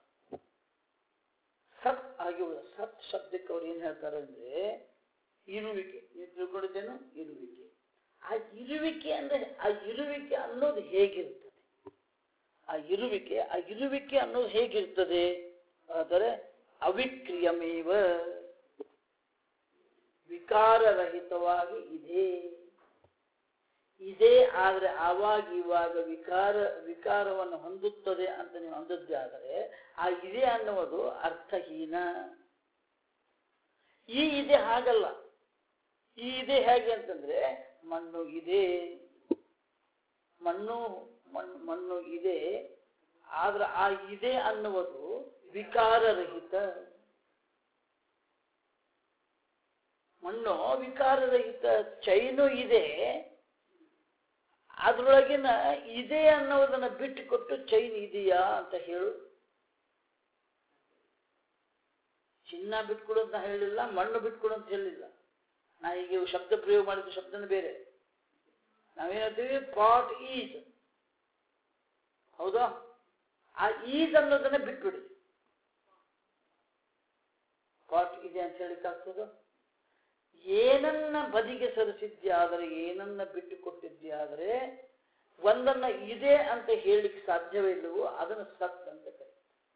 ಸತ್ ಆಗಿ ಉಳಿದ ಸತ್ ಶಬ್ದಕ್ಕೆ ಅವ್ರು ಏನ್ ಹೇಳ್ತಾರೆ ಅಂದ್ರೆ ಇರುವಿಕೆ ನೀವು ತಿಳ್ಕೊಂಡಿದ್ದೇನು ಇರುವಿಕೆ ಆ ಇರುವಿಕೆ ಅಂದ್ರೆ ಆ ಇರುವಿಕೆ ಅನ್ನೋದು ಹೇಗಿರ್ತದೆ ಆ ಇರುವಿಕೆ ಆ ಇರುವಿಕೆ ಅನ್ನೋದು ಹೇಗಿರ್ತದೆ ಆದರೆ ಅವಿಕ್ರಿಯಮೇವ ವಿಕಾರರಹಿತವಾಗಿ ಇದೆ ಇದೇ ಆದ್ರೆ ಆವಾಗ ಇವಾಗ ವಿಕಾರ ವಿಕಾರವನ್ನು ಹೊಂದುತ್ತದೆ ಅಂತ ನೀವು ಅಂದದ್ದೇ ಆದರೆ ಆ ಇದೆ ಅನ್ನುವುದು ಅರ್ಥಹೀನ ಈ ಇದೆ ಹಾಗಲ್ಲ ಈ ಇದೆ ಹೇಗೆ ಅಂತಂದ್ರೆ ಮಣ್ಣು ಇದೆ ಮಣ್ಣು ಮಣ್ಣು ಮಣ್ಣು ಇದೆ ಆದ್ರೆ ಆ ಇದೆ ಅನ್ನುವುದು ವಿಕಾರರಹಿತ ಮಣ್ಣು ವಿಕಾರರಹಿತ ಚೈನು ಇದೆ ಅದ್ರೊಳಗಿನ ಇದೆ ಅನ್ನೋದನ್ನ ಬಿಟ್ಟು ಕೊಟ್ಟು ಚೈನ್ ಇದೆಯಾ ಅಂತ ಹೇಳು ಚಿನ್ನ ಬಿಟ್ಕೊಡು ಅಂತ ಹೇಳಿಲ್ಲ ಮಣ್ಣು ಬಿಟ್ಕೊಡು ಅಂತ ಹೇಳಿಲ್ಲ ನಾ ಈಗ ಶಬ್ದ ಪ್ರಯೋಗ ಮಾಡಿದ ಶಬ್ದನ ಬೇರೆ ನಾವೇನ್ ಹೇಳ್ತೀವಿ ಪಾಟ್ ಈಸ್ ಹೌದಾ ಆ ಈಸ್ ಅನ್ನೋದನ್ನ ಬಿಟ್ಬಿಡಿ ಪಾಟ್ ಇದೆ ಅಂತ ಹೇಳಿಕ್ಕಾಗ್ತದ ಏನನ್ನ ಬದಿಗೆ ಸರಿಸಿದ್ಯಾದರೆ ಏನನ್ನ ಬಿಟ್ಟು ಕೊಟ್ಟಿದ್ಯಾದರೆ ಒಂದನ್ನ ಇದೆ ಅಂತ ಹೇಳಲಿಕ್ಕೆ ಸಾಧ್ಯವೇ ಇಲ್ಲವೋ ಅದನ್ನು ಸತ್ ಅಂತ ಕರೀತಾರೆ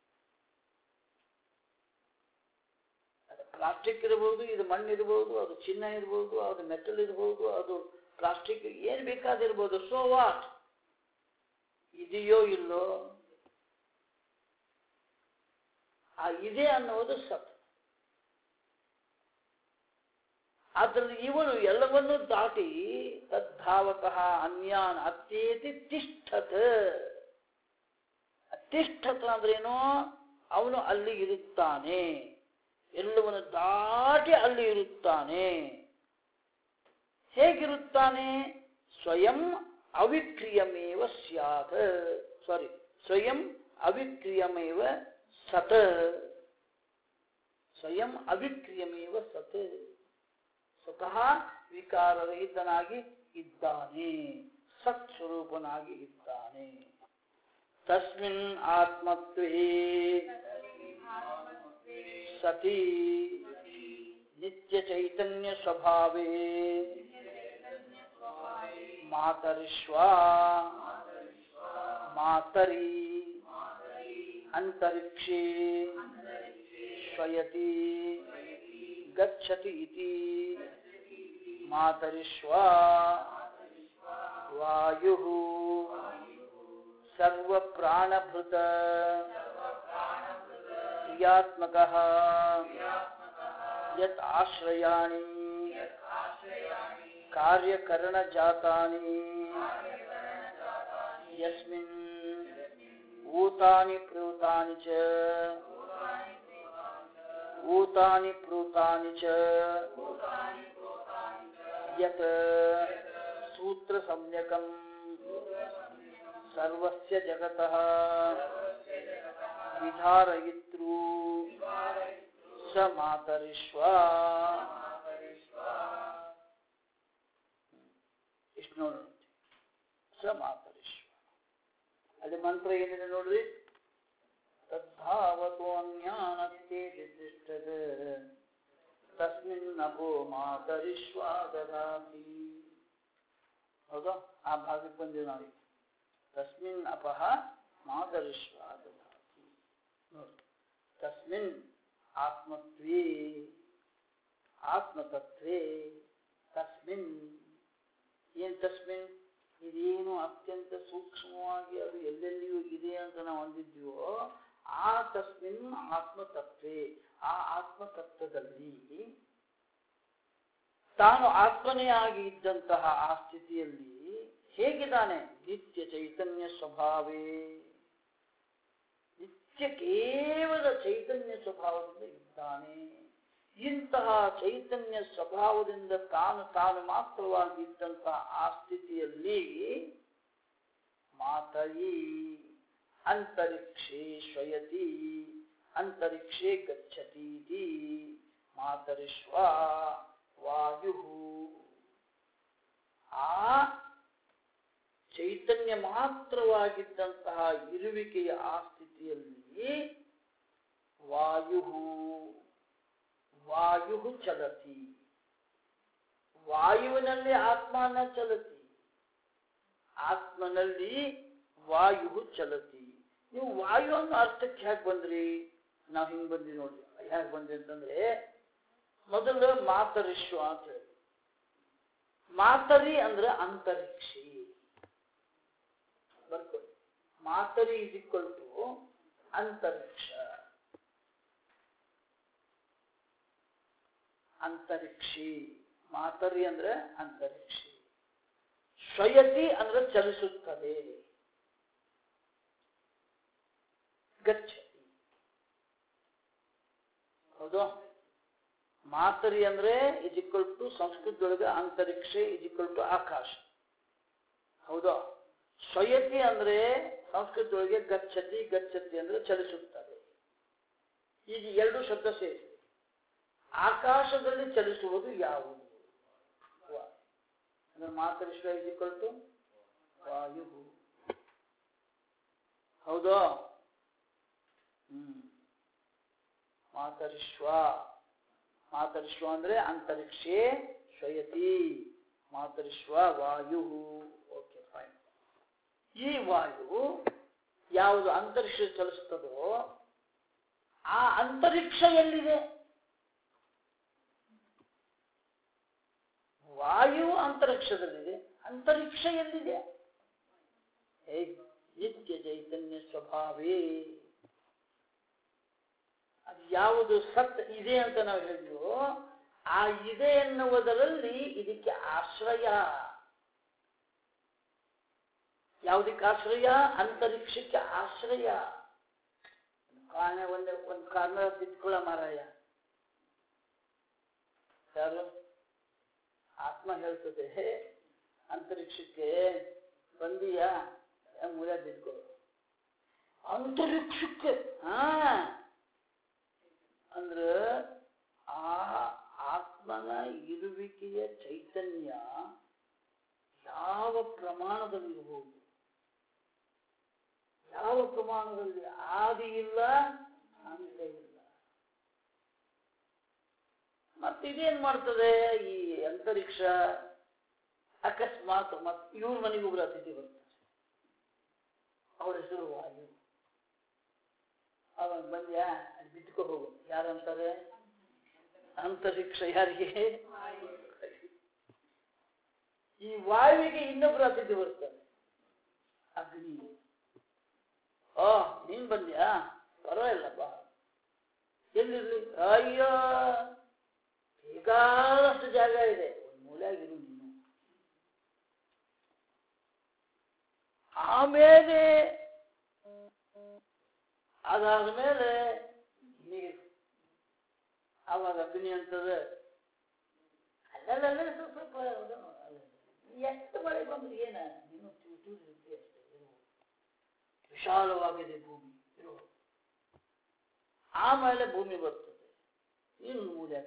ಪ್ಲಾಸ್ಟಿಕ್ ಇರಬಹುದು ಇದು ಮಣ್ಣು ಇರಬಹುದು ಅದು ಚಿನ್ನ ಇರಬಹುದು ಅದು ಮೆಟಲ್ ಇರಬಹುದು ಅದು ಪ್ಲಾಸ್ಟಿಕ್ ಏನ್ ಬೇಕಾದಿರ್ಬೋದು ಸೊ ವಾಟ್ ಇದೆಯೋ ಇಲ್ಲೋ ಆ ಇದೆ ಅನ್ನೋದು ಸತ್ ಆದ್ದರಿಂದ ಇವನು ಎಲ್ಲವನ್ನೂ ದಾಟಿ ತದ್ಧಾವಕಃ ಅನ್ಯಾನ್ ಅತ್ಯೇತಿ ತಿಷ್ಠತ್ ತಿಷ್ಠತ್ ಅಂದ್ರೇನು ಅವನು ಅಲ್ಲಿ ಇರುತ್ತಾನೆ ಎಲ್ಲವನ್ನು ದಾಟಿ ಅಲ್ಲಿ ಇರುತ್ತಾನೆ ಹೇಗಿರುತ್ತಾನೆ ಸ್ವಯಂ ಅವಿಕ್ರಿಯಮೇವ ಸ್ಯಾತ್ ಸಾರಿ ಸ್ವಯಂ ಅವಿಕ್ರಿಯಮೇವ ಸತ್ ಸ್ವಯಂ ಅವಿಕ್ರಿಯಮೇವ ಸತ್ ಸ್ವತಃ ವಿಕಾರರಹಿತನಾಗಿ ಇದ್ದಾನೆ ಸತ್ ಸ್ವರೂಪನಾಗಿ ಇದ್ದಾನೆ ತಸ್ಮಿನ್ ಆತ್ಮತ್ವೇ ಸತಿ ನಿತ್ಯ ಚೈತನ್ಯ ಸ್ವಭಾವೇ ಮಾತರಿಶ್ವ ಮಾತರಿ ಅಂತರಿಕ್ಷೇ ಶ್ವಯತಿ ಗಚ್ಚತಿ ಇತಿ ಮಾತರಿಶ್ವ ವಾಯು ಸರ್ವಪ್ರಾಣಭೃತ ಕ್ರಿಯಾತ್ಮಕ ಯತ್ ಆಶ್ರಯಾಣಿ ಕಾರ್ಯಕರಣಜಾತಾನಿ ಯಸ್ಮಿನ್ ಊತಾನಿ ಪ್ರೋತಾನಿ ಚ ಊತಾನಿ ಪ್ರೋತಾನಿ ಚ ಯತ್ ಸೂತ್ರ ಸಮ್ಯಕಂ ಸರ್ವಸ್ಯ ಜಗತಃ ವಿಧಾರಯಿತೃ ಸ ಮಾತರಿಶ್ವ ಇಷ್ಟು ನೋಡ್ರಿ ಸ ಮಾತರಿಶ್ವ ಅಲ್ಲಿ ಮಂತ್ರ ಏನಿದೆ ನೋಡ್ರಿ ತದ್ಧಾವತು ಅಜ್ಞಾನಕ್ಕೆ ತಿಷ್ಠದ ತಸ್ಮಿನ್ ನಭೋ ಮಾತರಿಶ್ವ ದದಾತಿ ಹೌದಾ ಆ ಭಾಗಕ್ಕೆ ಬಂದಿವಿ ನಾವೀಗ ತಸ್ಮಿನ್ ಅಪಹ ಮಾತರಿಶ್ವ ದದಾತಿ ನೋಡಿ ತಸ್ಮಿನ್ ಆತ್ಮತ್ವೇ ಆತ್ಮತತ್ವೇ ತಸ್ಮಿನ್ ಏನ್ ತಸ್ಮಿನ್ ಇದೇನು ಅತ್ಯಂತ ಸೂಕ್ಷ್ಮವಾಗಿ ಅದು ಎಲ್ಲೆಲ್ಲಿಯೂ ಇದೆ ಅಂತ ನಾವು ಅಂದಿದ್ವೋ ಆ ತಸ್ಮಿನ್ ಆತ್ಮತತ್ವೇ ಆ ಆತ್ಮತತ್ವದಲ್ಲಿ ತಾನು ಆತ್ಮನೇ ಆಗಿ ಇದ್ದಂತಹ ಆ ಸ್ಥಿತಿಯಲ್ಲಿ ಹೇಗಿದ್ದಾನೆ ನಿತ್ಯ ಚೈತನ್ಯ ಸ್ವಭಾವೇ ನಿತ್ಯ ಕೇವಲ ಚೈತನ್ಯ ಸ್ವಭಾವದಿಂದ ಇದ್ದಾನೆ ಇಂತಹ ಚೈತನ್ಯ ಸ್ವಭಾವದಿಂದ ತಾನು ತಾನು ಮಾತ್ರವಾಗಿದ್ದಂತಹ ಆ ಸ್ಥಿತಿಯಲ್ಲಿ ಮಾತಯಿ ಅಂತರಿಕ್ಷೇ ಶ್ವಯತಿ ಅಂತರಿಕ್ಷೇ ಗಚ್ಚತೀತಿ ಮಾತರಿಶ್ವ ವಾಯು ಆ ಚೈತನ್ಯ ಮಾತ್ರವಾಗಿದ್ದಂತಹ ಇರುವಿಕೆಯ ಆ ಸ್ಥಿತಿಯಲ್ಲಿ ವಾಯು ವಾಯು ಚಲತಿ ವಾಯುವಿನಲ್ಲಿ ಆತ್ಮನ ಚಲತಿ ಆತ್ಮನಲ್ಲಿ ವಾಯು ಚಲತಿ ನೀವು ವಾಯು ಅನ್ನೋ ಅರ್ಥಕ್ಕೆ ಹೇಗೆ ಬಂದ್ರಿ ನಾವು ಹಿಂಗ್ ಬಂದ್ವಿ ನೋಡಿ ಹೇಗೆ ಬಂದ್ವಿ ಅಂತಂದ್ರೆ ಮೊದಲು ಮಾತರಿಶ್ವ ಅಂತ ಹೇಳಿ ಮಾತರಿ ಅಂದ್ರೆ ಅಂತರಿಕ್ಷಿ ಬರ್ಕೊಳ್ಳಿ ಮಾತರಿ ಇಸ್ ಈಕ್ವಲ್ ಟು ಅಂತರಿಕ್ಷ ಅಂತರಿಕ್ಷಿ ಮಾತರಿ ಅಂದ್ರೆ ಅಂತರಿಕ್ಷಿ ಶ್ವಯತಿ ಅಂದ್ರೆ ಚಲಿಸುತ್ತದೆ ಗಚ್ಚತಿ ಹೌದು ಮಾತರಿ ಅಂದ್ರೆ ಇಸ್ ಈಕ್ವಲ್ ಟು ಸಂಸ್ಕೃತದೊಳಗೆ ಅಂತರಿಕ್ಷ ಇಸ್ ಈಕ್ವಲ್ ಟು ಆಕಾಶ ಹೌದಾ ಸ್ವಯತಿ ಅಂದ್ರೆ ಸಂಸ್ಕೃತದೊಳಗೆ ಗಚ್ಚತಿ ಗಚ್ಚತಿ ಅಂದ್ರೆ ಚಲಿಸುತ್ತದೆ ಈಗ ಎರಡು ಶಬ್ದ ಸೇರಿಸಿ ಆಕಾಶದಲ್ಲಿ ಚಲಿಸುವುದು ಯಾವುದು ವಾ. ಅಂದ್ರೆ Matarishva is equal to Vayu ಹೌದಾ ಹ್ಮ್ ಮಾತರಿಶ್ವ ಮಾತರಿಶ್ವ ಅಂದ್ರೆ ಅಂತರಿಕ್ಷೇ ಶ್ವಯತಿ ಮಾತರಿಶ್ವ ವಾಯು ಓಕೆ ಫೈನ್ ಈ ವಾಯು ಯಾವುದು ಅಂತರಿಕ್ಷ ಚಲಿಸ್ತದೋ ಆ ಅಂತರಿಕ್ಷ ಎಲ್ಲಿದೆ ವಾಯು ಅಂತರಿಕ್ಷದಲ್ಲಿದೆ ಅಂತರಿಕ್ಷ ಎಲ್ಲಿದೆ ಹೇ ನಿತ್ಯ ಚೈತನ್ಯ ಸ್ವಭಾವೇ ಅದು ಯಾವುದು ಸತ್ ಇದೆ ಅಂತ ನಾವು ಹೇಳಿದ್ವೋ ಆ ಇದೆ ಎನ್ನುವುದರಲ್ಲಿ ಇದಕ್ಕೆ ಆಶ್ರಯ ಯಾವುದಕ್ಕೆ ಆಶ್ರಯ ಅಂತರಿಕ್ಷಕ್ಕೆ ಆಶ್ರಯ ಕಾರಣ ಒಂದು ಒಂದು ಕಾರಣ ಬಿದ್ಕೊಳ್ಳ ಮಾರಾಯ ಯಾರು ಆತ್ಮ ಹೇಳ್ತದೆ ಅಂತರಿಕ್ಷಕ್ಕೆ ಬಂದೀಯ ಮೂಲ ಬಿದ್ಕೊಳ್ಳು ಅಂತರಿಕ್ಷಕ್ಕೆ ಹಾ ಅಂದ್ರ ಆ ಆತ್ಮನ ಇರುವಿಕೆಯ ಚೈತನ್ಯ ಯಾವ ಪ್ರಮಾಣದಲ್ಲಿರಬಹುದು ಯಾವ ಪ್ರಮಾಣದಲ್ಲಿ ಆದಿ ಇಲ್ಲ ಅಂತ ಇಲ್ಲ ಮತ್ತೆ ಇದೇನ್ ಮಾಡ್ತದೆ ಈ ಅಂತರಿಕ್ಷ ಅಕಸ್ಮಾತ್ ಮತ್ ಇವ್ರ ಮನೆಗೆ ಒಬ್ರು ಅತಿಥಿ ಬರ್ತಾರೆ ಅವ್ರ ಹೆಸರು ವಾಯು ಅವಾಗ ಬಂದ್ಯಾ ಅಲ್ಲಿ ಬಿಟ್ಕೊ ಹೋಗು ಯಾರಂತಾರೆ ಅಂತರಿಕ್ಷ ಯಾರಿಗೆ ಈ ವಾಯುವಿಗೆ ಇನ್ನೊಬ್ರು ಅತಿಥಿ ಬರ್ತಾರೆ ಅಗ್ನಿ ಓ ನೀನ್ ಬಂದ್ಯಾ ಪರವಾಗಿಲ್ಲಪ್ಪ ಎಲ್ಲಿರ್ಲಿ ಅಯ್ಯೋ ಬೇಕಾದಷ್ಟು ಜಾಗ ಇದೆ ಒಂದು ಮೂಲೆಯಾಗಿರು ನೀನು ಆಮೇಲೆ ಅದಾದ ಮೇಲೆ ನೀರು ಆವಾಗ ಅಗ್ನಿ ಅಂತದ ಅಲ್ಲಲ್ಲ ಸ್ವಲ್ಪ ಸ್ವಲ್ಪ ಅದು ಅಲ್ಲ. ಎಷ್ಟು ಮಳೆ ಬಂದ್ರೆ ಏನ ನೀನು ಚೂರು ಚೂರು ಇರ್ತಿ ಅಷ್ಟೇ ಇರು. ವಿಶಾಲವಾಗಿದೆ ಭೂಮಿ ಇರು ಆಮೇಲೆ ಭೂಮಿ ಬರ್ತದೆ ಇನ್ನು ಮೂಲೆ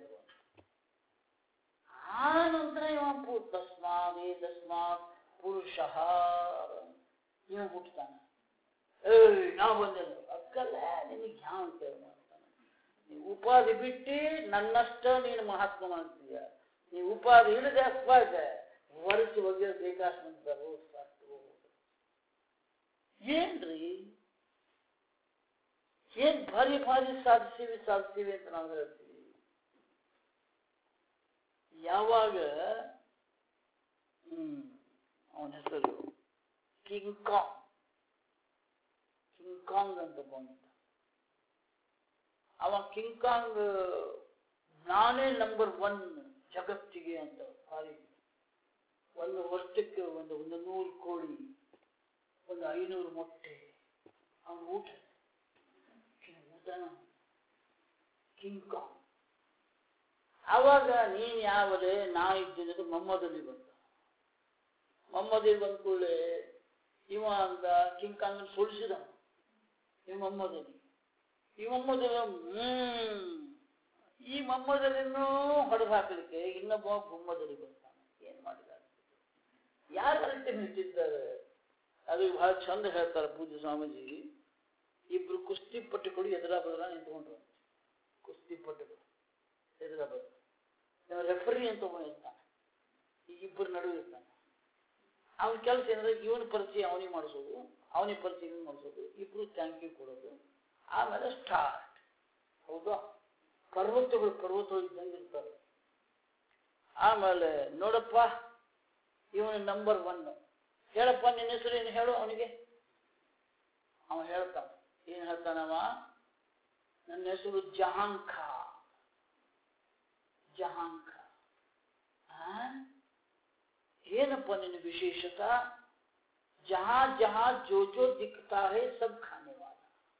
ಆ ನಂತರ ಇವ ಪು ತಸ್ಮಾತ್ ಏ ತಸ್ಮಾತ್ ಪುರುಷ ಇವ ಹುಟ್ಟತಾನೆ ಏಯ್ ನಾ ಬಂದೆನು ಅಕ್ಕಲ್ಲ ನಿನಗೆ ಯಾವ ಅಂತ ಹೇಳಿ ಮಾಡ್ತಾನೆ ನೀ ಉಪಾಧಿ ಬಿಟ್ಟು ನನ್ನಷ್ಟ ನೀನು ಮಹಾತ್ಮ ಮಾಡ್ತೀಯ ನೀ ಉಪಾಧಿ ಹಿಡಿದೆ ಅಪ್ಪಾಗ ವರ್ಷ ಬಗ್ಗೆ ಬೇಕಾಷ್ಟು ಸಾಕು ಏನ್ರಿ ಏನ್ ಭಾರಿ ಭಾರಿ ಸಾಧಿಸಿವಿ ಸಾಧಿಸಿವಿ ಅಂತ ನಾವು ಹೇಳ್ತೀವಿ ಯಾವಾಗ ಹ್ಮ್ ಅವನ ಹೆಸರು ಕಿಂಗ್ ಕಾಂಗ್ ಕಿಂಗ್ ಕಾಂಗ್ ಅಂತ ಬಂದ ಅವ ಕಿಂಗ್ ಕಾಂಗ್ ನಾನೇ ನಂಬರ್ ಒನ್ ಜಗತ್ತಿಗೆ ಅಂತ ಭಾರಿ ಒಂದು ವರ್ಷಕ್ಕೆ ಒಂದು ಒಂದು ನೂರು ಕೋಳಿ ಒಂದು ಐನೂರು ಮೊಟ್ಟೆ ಅವನ ಊಟ ಊಟನ ಕಿಂಗ್ ಕಾಂಗ್ ಆವಾಗ ನೀನ್ ಯಾವಲೇ ನಾ ಇದ್ದೀನಿ ಮೊಹಮ್ಮದಲ್ಲಿ ಬಂದ ಮೊಹಮ್ಮದಿಗೆ ಬಂದ ಕೂಡಲೇ ಇವ ಅಂದ ಕಿಂಗ್ ಕಾಂಗ್ ಸುಳಿಸಿದ ಈ ಮೊಹಮ್ಮದಲ್ಲಿ ಈ ಮೊಹಮ್ಮದ ಹ್ಮ್ ಈ ಮೊಹಮ್ಮದಲ್ಲಿನೂ ಹೊಡೆದು ಹಾಕಲಿಕ್ಕೆ ಇನ್ನೊಬ್ಬ ಮೊಹಮ್ಮದಲ್ಲಿ ಬರ್ತಾನೆ ಏನ್ ಮಾಡಿದ್ದಾರೆ ಯಾರು ಅಲ್ಟಿಮೇಟ್ ಇದ್ದಾರೆ ಅದು ಬಹಳ ಚಂದ ಹೇಳ್ತಾರೆ ಪೂಜ್ಯ ಸ್ವಾಮೀಜಿ ಇಬ್ರು ಕುಸ್ತಿ ಪಟ್ಟುಗಳು ಎದುರ ಬದಲ ನಿಂತ್ಕೊಂಡ್ರು ಕುಸ್ತಿ ಪಟ್ಟುಗಳು ಎದುರ ಬದಲ ರೆಫರಿ ಅಂತ ಒಬ್ಬ ಇರ್ತಾನೆ ಈ ಇಬ್ಬರು ನಡುವೆ ಇರ್ತಾನೆ ಅವನ ಕೆಲಸ ಏನಂದ್ರೆ ಇವನ ಪರಿಚಯ ಅವನಿಗೆ ಮಾಡಿಸೋದು ಅವನಿಗೆ ಪರಿಚಯ ಇವನು ಮಾಡಿಸೋದು ಇಬ್ರು ಥ್ಯಾಂಕ್ ಯು ಕೊಡೋದು ಆಮೇಲೆ ಸ್ಟಾರ್ಟ್ ಹೌದಾ ಪರ್ವತಗಳು ಪರ್ವತಗಳು ಇದ್ದಂಗೆ ಇರ್ತಾರೆ ಆಮೇಲೆ ನೋಡಪ್ಪ ಇವನು ನಂಬರ್ ಒನ್ ಹೇಳಪ್ಪ ನಿನ್ನ ಹೆಸರು ಏನು ಹೇಳು ಅವನಿಗೆ ಅವ ಹೇಳ್ತಾನ ಏನ್ ಹೇಳ್ತಾನವ ನನ್ನ ಹೆಸರು ಜಹಾನ್ ಖಾ ಜಹಾನ್ ಖಾ ಆ? ಏನಪ್ಪ ನಿನ್ನ ವಿಶೇಷತ ಜಹಾ ಜಹಾ ಜೋ ಜೋ ದಿಕ್ತಾ ಹೇ ಸಬ್ ಖಾನೆ ವಾಲ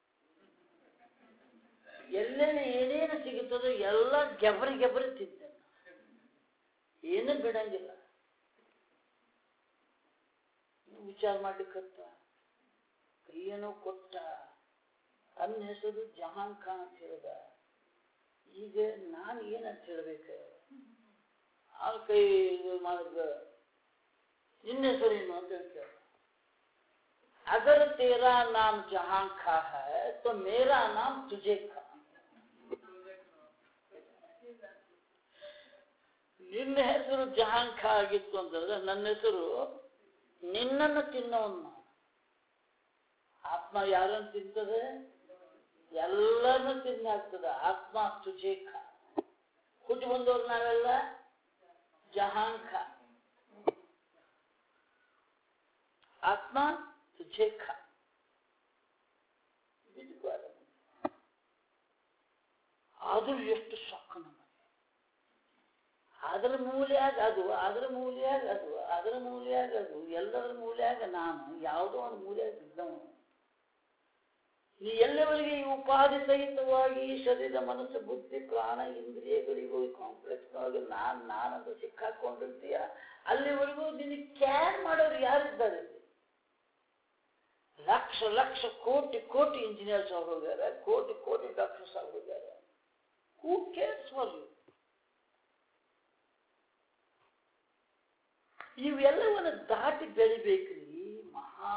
ಎಲ್ಲೆಲ್ಲಿ ಏನೇನು ಸಿಗುತ್ತದೋ ಎಲ್ಲ ಗೆಬರಿ ಗೆಬರಿ ತಿಂತೇನೆ ಏನು ಬಿಡಂಗಿಲ್ಲ ವಿಚಾರ ಮಾಡ್ಲಿಕ್ಕತ್ತ ಕೈಯೇನೋ ಕೊಟ್ಟ ತನ್ನ ಹೆಸರು ಜಹಾನ್ ಖಾನ್ ಅಂತ ಹೇಳ್ದ ಈಗ ನಾನು ಏನಂತ ಹೇಳ್ಬೇಕು ಆ ಕೈ ಇದು ಮಾಡಿದ ನಿನ್ನ ಹೆಸರೇನು ಅಂತ ಕೇಳ अगर तेरा नाम जहां खा है तो मेरा नाम तुझे खा ನಿನ್ನ ಹೆಸರು ಜಹಾನ್ ಖಾ ಆಗಿತ್ತು ಅಂತಂದ್ರೆ ನನ್ನ ಹೆಸರು ನಿನ್ನನ್ನು ತಿನ್ನೋನ್ ನಾನು ಆತ್ಮ ಯಾರನ್ನು ತಿಂತದೆ ಎಲ್ಲರನ್ನು ತಿನ್ನ ಹಾಕ್ತದೆ ಆತ್ಮ ತುಜೆ ಖಾ ಹುಟ್ಟು ಬಂದವ್ರು ನಾವೆಲ್ಲ ಜಹಾನ್ ಖಾ ಆತ್ಮ ತುಜೆ ಖಾ ಆದ್ರೂ ಎಷ್ಟು ಸಾಕು ನಮಗೆ ಅದರ ಮೂಲ್ಯಾಗ ಅದು ಅದರ ಮೂಲ್ಯಾಗ ಅದು ಅದರ ಮೂಲ್ಯಾಗ ಅದು ಎಲ್ಲದರ ಮೂಲ್ಯಾಗ ನಾನು ಯಾವುದೋ ಒಂದು ಮೂಲ್ಯಾಗ ಇದ್ದವನು ಈ ಎಲ್ಲವರಿಗೆ ಈ ಉಪಾಧಿ ಸಹಿತವಾಗಿ ಶರೀರ ಮನಸ್ಸು ಬುದ್ಧಿ ಪ್ರಾಣ ಇಂದ್ರಿಯಗಳಿಗೂ ಕಾಂಪ್ಲೆಕ್ಸ್ ಒಳಗೆ ನಾನ್ ನಾನಂತ ಸಿಕ್ಕಾಕೊಂಡಿರ್ತೀಯ ಅಲ್ಲಿವರೆಗೂ ನಿನಗೆ ಕ್ಯಾರ್ ಮಾಡೋರು ಯಾರಿದ್ದಾರೆ ಇಲ್ಲಿ? ಲಕ್ಷ ಲಕ್ಷ ಕೋಟಿ ಕೋಟಿ ಇಂಜಿನಿಯರ್ಸ್ ಆಗಿ ಹೋಗ್ಯಾರ ಕೋಟಿ ಕೋಟಿ ಡಾಕ್ಟರ್ಸ್ ಆಗಿ ಹೋಗ್ಯಾರ ಹೂ ಕೇರ್ಸ್ ಫಾರ್ ಯು ಇವೆಲ್ಲವನ್ನು ದಾಟಿ ಬೆಳಿಬೇಕ್ರಿ ಮಹಾ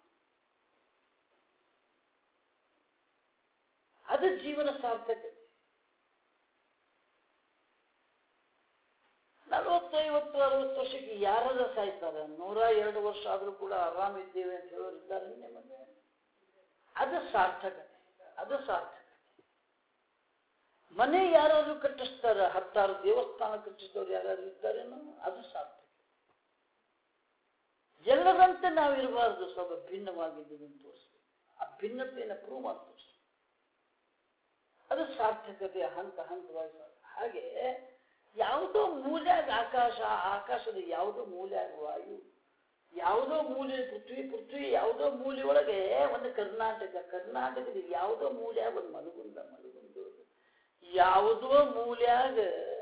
ಅದು ಜೀವನ ಸಾರ್ಥಕತೆ ನಲವತ್ತು ಐವತ್ತು ಅರವತ್ತು ವರ್ಷಕ್ಕೆ ಯಾರಾದ್ರೂ ಸಾಯ್ತಾರೆ ನೂರ ಎರಡು ವರ್ಷ ಆದ್ರೂ ಕೂಡ ಆರಾಮಿದ್ದೇವೆ ಅಂತ ಹೇಳೋರು ಇದ್ದಾರೆ ನಿಮಗೆ ಅದು ಸಾರ್ಥಕತೆ ಅದು ಸಾರ್ಥಕತೆ ಮನೆ ಯಾರಾದ್ರೂ ಕಟ್ಟಿಸ್ತಾರೆ ಹತ್ತಾರು ದೇವಸ್ಥಾನ ಕಟ್ಟಿಸಿದವ್ರು ಯಾರಾದ್ರೂ ಇದ್ದಾರೇನೋ ಅದು ಸಾರ್ಥಕ ಎಲ್ಲರಂತೆ ನಾವು ಇರಬಾರ್ದು ಸ್ವಲ್ಪ ಭಿನ್ನವಾಗಿದ್ದುದನ್ನು ತೋರಿಸ್ಬೇಕು ಆ ಭಿನ್ನತೆಯನ್ನು ಪ್ರೂವ್ ಮಾಡಿ ತೋರಿಸ್ಬೇಕು ಅದು ಸಾರ್ಥಕತೆಯ ಹಂತ ಹಂತವಾಗಿ ಸಾಧ್ಯ. ಹಾಗೆ ಯಾವುದೋ ಮೂಲ್ಯಾಗ ಆಕಾಶ ಆಕಾಶದ ಯಾವುದೋ ಮೂಲ್ಯಾಗ ವಾಯು ಯಾವುದೋ ಮೂಲೆ ಪೃಥ್ವಿ ಪೃಥ್ವಿ ಯಾವುದೋ ಮೂಲೆ ಒಳಗೆ ಒಂದು ಕರ್ನಾಟಕ ಕರ್ನಾಟಕದ ಯಾವುದೋ ಮೂಲ್ಯಾಗ ಒಂದು ಮಲಗುಂದ ಮಲಗುಂದ ಯಾವುದೋ ಮೂಲ್ಯಾಗ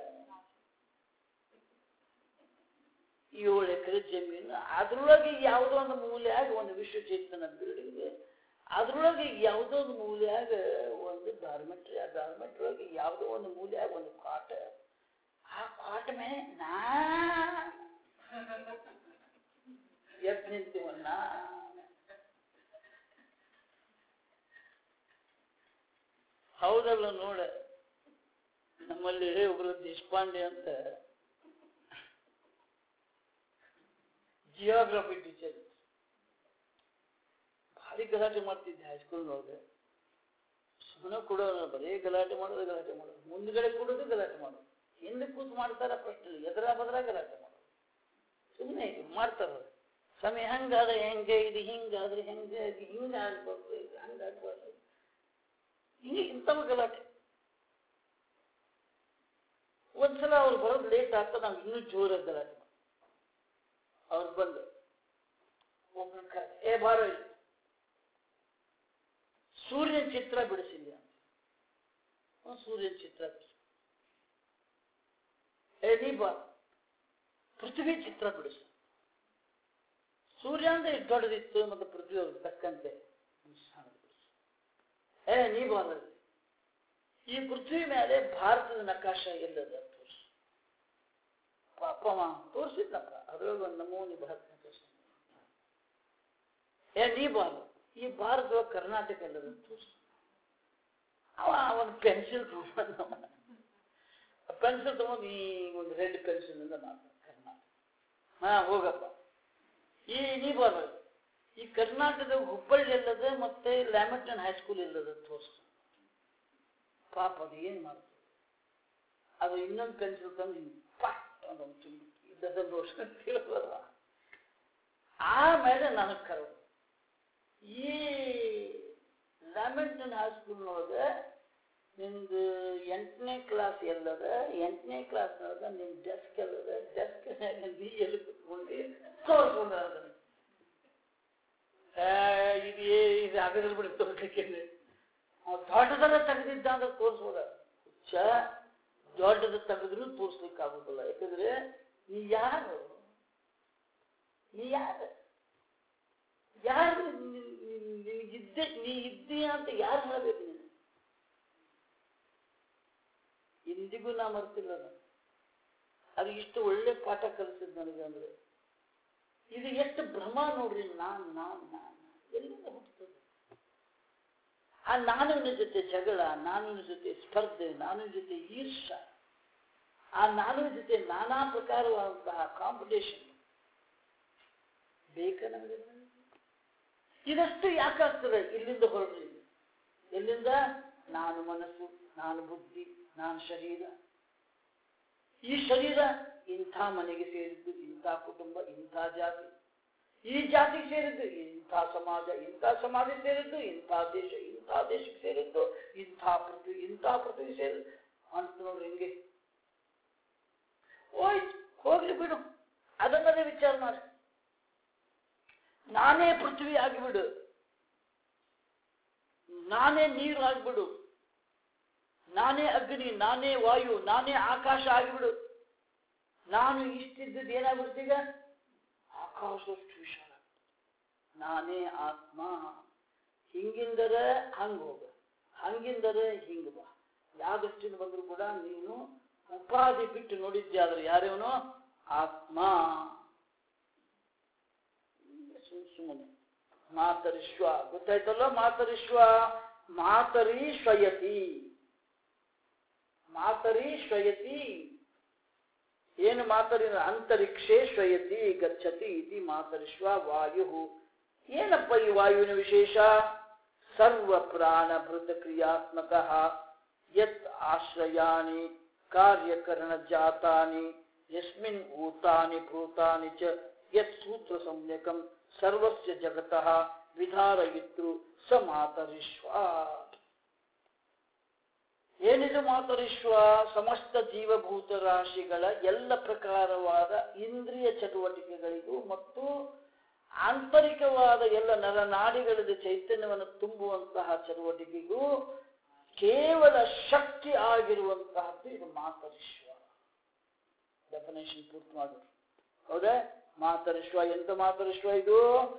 ಏಳು ಎಕರೆ ಜಮೀನು ಅದ್ರೊಳಗೆ ಯಾವುದೋ ಒಂದು ಮೂಲ್ಯಾಗ ಒಂದು ವಿಶ್ವಚೇತನ ಬಿಲ್ಡಿಂಗ್ ಅದ್ರೊಳಗೆ ಯಾವುದೋ ಒಂದು ಮೂಲ್ಯಾಗ ಒಂದು ಗಾರ್ಮೆಂಟ್ರಿ ಆ ಗಾರ್ಮೆಂಟ್ ಒಳಗೆ ಯಾವುದೋ ಒಂದು ಮೂಲ್ಯಾಗ ಒಂದು ಕಾಟ ಆ ಕಾಟ ಮೇಲೆ ನಾ ಎದ್ ನಿಂತೀವನ್ನ ಹೌದಲ್ಲ ನೋಡ ನಮ್ಮಲ್ಲಿ ಒಬ್ರು ದೇಶಪಾಂಡೆ ಅಂತ ಜಿಯೋಗ್ರಫಿ ಟೀಚರ್ ಭಾರಿ ಗಲಾಟೆ ಮಾಡ್ತಿದ್ದೆ ಹೈಸ್ಕೂಲ್ನೊಳಗೆ ಸುಮ್ಮನೆ ಕೊಡೋದು ಬರೀ ಗಲಾಟೆ ಮಾಡೋದು ಗಲಾಟೆ ಮಾಡೋದು ಮುಂದ್ಗಡೆ ಕೊಡೋದು ಗಲಾಟೆ ಮಾಡೋದು ಹಿಂದೆ ಕೂತು ಮಾಡ್ತಾರ ಪ್ರಶ್ನೆ ಇಲ್ಲ. ಎದುರ ಬದ್ರ ಗಲಾಟೆ ಮಾಡೋದು ಸುಮ್ಮನೆ ಮಾಡ್ತಾರ ಸಮಯ ಹಂಗಾದ್ರೆ ಹೆಂಗೆ ಇದು ಹಿಂಗಾದ್ರೆ ಹೆಂಗೆ ಇದು ಹಿಂಗಾಗ್ಬಾರ್ದು ಇದು ಹಂಗಾಗ್ಬಾರ್ದು ಹಿಂಗೆ ಇಂಥವು ಗಲಾಟೆ ಒಂದ್ಸಲ ಅವ್ರು ಬರೋದು ಲೇಟ್ ಆಗ್ತದೆ ನಾವು ಇನ್ನೂ ಜೋರಾಗಿ ಗಲಾಟೆ ಮಾಡ್ತೀವಿ. ಅವ್ರು ಬಂದು ಒಬ್ಬನ ಕರೆದ ಏ ಬಾರೋ ಇಲ್ಲಿ ಸೂರ್ಯನ ಚಿತ್ರ ಬಿಡಿಸಿಲ್ಲ ಅಂತ ಅವ್ನು ಸೂರ್ಯನ ಚಿತ್ರ ಬಿಡಿಸಿ ಏ ನೀ ಬಾ ಪೃಥ್ವಿ ಚಿತ್ರ ಬಿಡಿಸು ಸೂರ್ಯ ಅಂದ್ರೆ ಇಷ್ಟು ದೊಡ್ಡದಿತ್ತು ಮತ್ತು ಪೃಥ್ವಿ ಅವ್ರಿಗೆ ತಕ್ಕಂತೆ ಸಣ್ಣದು ಬಿಡಿಸು ಏ ನೀ ಬಾರಲ್ಲಿ ಈ ಪೃಥ್ವಿ ಮೇಲೆ ಭಾರತದ ನಕಾಶ ಎಲ್ಲದ ತೋರಿಸು ಪಾಪವ ತೋರಿಸಿದ್ನಪ್ಪ ಅದ್ರೊಳಗೆ ಒಂದು ನಮೂನಿ ಭಾರತ ನಕಾಶ ಏ ನೀ ಬಾರು ಈ ಭಾರತದ ಕರ್ನಾಟಕ ಎಲ್ಲದ ತೋರಿಸು ಅವ ಅವನ ಪೆನ್ಸಿಲ್ ತಗೊಂಡು ಪೆನ್ಸಿಲ್ ತಗೊಂಡು ಈ ಒಂದು ರೆಡ್ ಪೆನ್ಸಿಲ್ ಇಂದ ಮಾಡ್ತಾನೆ ಕರ್ನಾಟಕ ಹಾ ಹೋಗಪ್ಪ ಈ ನೀ ಬಾರ ಈ ಕರ್ನಾಟಕದ ಹುಬ್ಬಳ್ಳಿ ಎಲ್ಲದ ಮತ್ತೆ ಲ್ಯಾಮಿಟನ್ ಹೈಸ್ಕೂಲ್ ಎಲ್ಲದ ತೋರಿಸ್ತಾನೆ ಪಾಪ ಅದು ಏನ್ ಮಾಡ್ತದೆ ಅದು ಇನ್ನೊಂದು ಪೆನ್ಸಿಲ್ ತಂದು ಹಿಂಗ್ ಪಟ್ ಅಂತ ಒಂದು ತುಂಡು ಇದ್ದದನ್ನು ತಿಳ್ಬಲ್ಲ ಆಮೇಲೆ ನನಗೆ ಕರೆದು ಈ ಲ್ಯಾಮಿಂಟನ್ ಹೈಸ್ಕೂಲ್ನೊಳಗೆ ನಿಮ್ದು ಎಂಟನೇ ಕ್ಲಾಸ್ ಎಲ್ಲದ ಎಂಟನೇ ಕ್ಲಾಸ್ನೊಳಗೆ ನಿಮ್ಮ ಡೆಸ್ಕ್ ಎಲ್ಲದ ಡೆಸ್ಕ್ ನೀ ಎಲ್ಲಿ ಕುತ್ಕೊಂಡು ತೋರಿಸ್ಕೊಂಡ ಅದನ್ನು ಇದು ಏ- ಇದು ಆಗದ್ರ ಬಿಡಿ ತೋರಿಸ್ಲಿಕ್ಕೆ ದೊಡ್ಡದರ ತೆಗೆದಿದ್ದ ಅಂದ್ರೆ ತೋರಿಸ್ಬೋದ ಹುಚ್ಚ ದೊಡ್ಡದ ತೆಗೆದ್ರು ತೋರಿಸ್ಲಿಕ್ಕೆ ಆಗುದಿಲ್ಲ ಯಾಕಂದ್ರೆ ನೀ ಯಾರು ನೀ ಯಾರು ಯಾರು ನಿನಗಿದ್ದೆ ನೀ ಇದ್ದೀಯ ಅಂತ ಯಾರು ಹೇಳಬೇಕು ನೀನು ಇಂದಿಗೂ ನಾ ಮರ್ತಿಲ್ಲ ನಾನು ಅದು ಇಷ್ಟು ಒಳ್ಳೆ ಪಾಠ ಕಲಿಸಿದ್ ನನಗೆ ಅಂದ್ರೆ ಇದು ಎಷ್ಟು ಭ್ರಮ ನೋಡ್ರಿ ನಾನ್ ನಾನ್ ನಾನ್ ಎಲ್ಲಿಂದ ಹುಟ್ಟುತ್ತದೆ ಆ ನಾನುವಿನ ಜೊತೆ ಜಗಳ ನಾನುವಿನ ಜೊತೆ ಸ್ಪರ್ಧೆ ನಾನುವಿನ ಜೊತೆ ಈರ್ಷ ಆ ನಾನುವಿನ ಜೊತೆ ನಾನಾ ಪ್ರಕಾರವಾದಂತಹ ಕಾಂಪಿಟೇಷನ್ ಬೇಕ ನಮಗೆ ಇದಷ್ಟು ಯಾಕಾಗ್ತದೆ ಇಲ್ಲಿಂದ ಹೊರಡ್ರಿ ಎಲ್ಲಿಂದ ನಾನು ಮನಸ್ಸು ನಾನು ಬುದ್ಧಿ ನಾನು ಶರೀರ ಈ ಶರೀರ ಇಂಥ ಮನೆಗೆ ಸೇರಿದ್ದು ಇಂಥ ಕುಟುಂಬ ಇಂಥ ಜಾತಿ ಈ ಜಾತಿಗೆ ಸೇರಿದ್ದು ಇಂಥ ಸಮಾಜ ಇಂಥ ಸಮಾಜ ಸೇರಿದ್ದು ಇಂಥ ದೇಶ ಇಂಥ ದೇಶಕ್ಕೆ ಸೇರಿದ್ದು ಇಂಥ ಪೃಥ್ವಿ ಇಂಥ ಪೃಥ್ವಿ ಸೇರಿದ್ದು ಅಂತ ನೋಡ್ರಿ ಹಿಂಗೆ ಹೋಯ್ತು ಹೋಗ್ಲಿ ಬಿಡು ಅದನ್ನದೇ ವಿಚಾರ ಮಾಡಿ ನಾನೇ ಪೃಥ್ವಿ ಆಗಿಬಿಡು ನಾನೇ ನೀರು ಆಗಿಬಿಡು ನಾನೇ ಅಗ್ನಿ ನಾನೇ ವಾಯು ನಾನೇ ಆಕಾಶ ಆಗಿಬಿಡು ನಾನು ಇಷ್ಟಿದ್ದದ್ದು ಏನಾಗ್ಬಿಡ್ತೀಗ ಆಕಾಶದಷ್ಟು ವಿಶಾಲ ನಾನೇ ಆತ್ಮ ಹಿಂಗಿಂದರೆ ಹಂಗ ಹೋಗ ಹಂಗಿಂದರೆ ಹಿಂಗ ಬಾ ಯಾವ ದೃಷ್ಟಿಯಿಂದ ಬಂದರೂ ಕೂಡ ನೀನು ಉಪಾಧಿ ಬಿಟ್ಟು ನೋಡಿದ್ದೆ ಆದ್ರೆ ಯಾರೇವನು ಆತ್ಮ ಸುಮ್ ಸುಮ್ಮನೆ ಮಾತರಿಶ್ವ ಗೊತ್ತಾಯ್ತಲ್ಲ ಮಾತರಿಶ್ವ ಮಾತರಿ ಶ್ವಯತಿ ಮಾತರಿ ಶ್ವಯತಿ ಏನು ಮಾತರಿ ಅಂತರಿಕ್ಷೇ ಶ್ವಯತಿ ಗಚ್ಚತಿ ಇತಿ ಮಾತರಿಶ್ವ ವಾಯು ಏನಪ್ಪ ಈ ವಾಯುವಿನ ವಿಶೇಷ ಸರ್ವ ಪ್ರಾಣ ಭೃತ ಕ್ರಿಯಾತ್ಮಕ ಯತ್ ಆಶ್ರಯಾಣಿ ಕಾರ್ಯಕರಣ ಜಾತಾನಿ ಯಸ್ಮಿನ್ ಊತಾನಿ ಭೂತಾನಿ ಚ ಯತ್ ಸೂತ್ರ ಸಂಜ್ಞಕಂ ಸರ್ವಸ್ಯ ಜಗತಃ ವಿಧಾರಯಿತೃ ಸ ಮಾತರಿಶ್ವ ಏನಿದು ಮಾತರಿಶ್ವ ಸಮಸ್ತ ಜೀವಭೂತ ರಾಶಿಗಳ ಎಲ್ಲ ಪ್ರಕಾರವಾದ ಇಂದ್ರಿಯ ಚಟುವಟಿಕೆಗಳಿಗೂ ಮತ್ತು ಆಂತರಿಕವಾದ ಎಲ್ಲ ನರನಾಡಿಗಳಲ್ಲಿ ಚೈತನ್ಯವನ್ನು ತುಂಬುವಂತಹ ಚಟುವಟಿಕೆಗೂ ಕೇವಲ ಶಕ್ತಿ ಆಗಿರುವಂತಹದ್ದು ಇದು ಮಾತರಿಶ್ವ ಡೆಫಿನೇಷನ್ ಪೂರ್ತಿ ಮಾಡಿದ್ರು ಹೌದಾ ಮಾತರಿಶ್ವ ಎಂತ ಮಾತರಿಶ್ವ ಇದು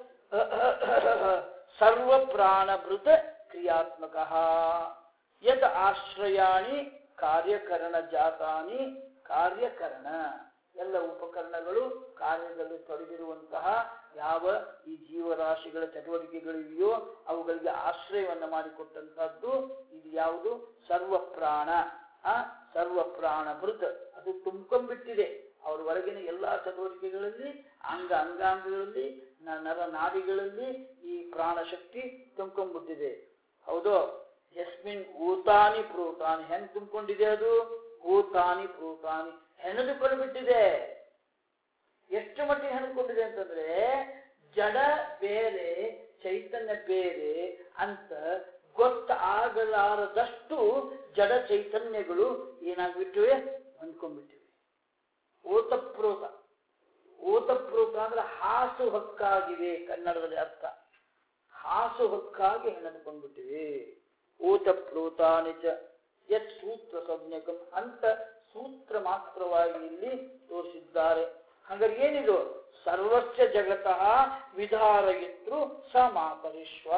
ಸರ್ವ ಪ್ರಾಣಭೃತ ಕ್ರಿಯಾತ್ಮಕ ಯತ್ ಆಶ್ರಯಾಣಿ ಕಾರ್ಯಕರಣ ಜಾತಾನಿ ಕಾರ್ಯಕರಣ ಎಲ್ಲ ಉಪಕರಣಗಳು ಕಾರ್ಯದಲ್ಲಿ ತೊಡಗಿರುವಂತಹ ಯಾವ ಈ ಜೀವರಾಶಿಗಳ ಚಟುವಟಿಕೆಗಳಿವೆಯೋ ಅವುಗಳಿಗೆ ಆಶ್ರಯವನ್ನ ಮಾಡಿಕೊಟ್ಟಂತಹದ್ದು ಇದು ಯಾವುದು ಸರ್ವ ಪ್ರಾಣ ಆ ಸರ್ವ ಪ್ರಾಣ ಭೃತ ಅದು ತುಂಬ್ಕೊಂಡ್ಬಿಟ್ಟಿದೆ ಅವ್ರ ಹೊರಗಿನ ಎಲ್ಲಾ ಚಟುವಟಿಕೆಗಳಲ್ಲಿ ಅಂಗ ಅಂಗಾಂಗಗಳಲ್ಲಿ ನ- ನರ ನಾಡಿಗಳಲ್ಲಿ ಈ ಪ್ರಾಣ ಶಕ್ತಿ ತುಂಬ್ಕೊಂಡ್ಬಿಟ್ಟಿದೆ ಹೌದು ಯಸ್ಮಿನ್ ಊತಾನಿ ಪ್ರೋತಾನಿ ಹೆಂಗ್ ತುಂಬಿಕೊಂಡಿದೆ ಅದು ಊತಾನಿ ಪ್ರೋತಾನಿ ಹೆಣೆದುಕೊಂಡು ಬಿಟ್ಟಿದೆ ಎಷ್ಟು ಮಟ್ಟಿಗೆ ಹೆಣೆದುಕೊಂಡಿದೆ ಅಂತಂದ್ರೆ ಜಡ ಬೇರೆ ಚೈತನ್ಯ ಬೇರೆ ಅಂತ ಗೊತ್ತಾಗಲಾರದಷ್ಟು ಜಡ ಚೈತನ್ಯಗಳು ಏನಾಗ್ಬಿಟ್ಟಿವೆ ಹೊಂದ್ಕೊಂಡ್ಬಿಟ್ಟಿವೆ ಓತಪ್ರೋತ ಓತಪ್ರೋತ ಅಂದ್ರೆ ಹಾಸು ಹಕ್ಕಾಗಿವೆ ಕನ್ನಡದಲ್ಲಿ ಅರ್ಥ ಹಾಸು ಹಕ್ಕಾಗಿ ಹೆಣೆದುಕೊಂಡ್ಬಿಟ್ಟಿವೆ ಓತಪ್ರೋತಾನಿ ಚ ಯತ್ ಸೂತ್ರ ಸಂಜ್ಞಕಂ ಅಂತ ಸೂತ್ರ ಮಾತ್ರವಾಗಿ ಇಲ್ಲಿ ತೋರಿಸಿದ್ದಾರೆ ಹಾಗಾದ್ರೆ ಏನಿದು ಸರ್ವಸ್ಯ ಜಗತಃ ವಿಧಾರಯಿತ್ರು ಸ ಮಾತರಿಶ್ವ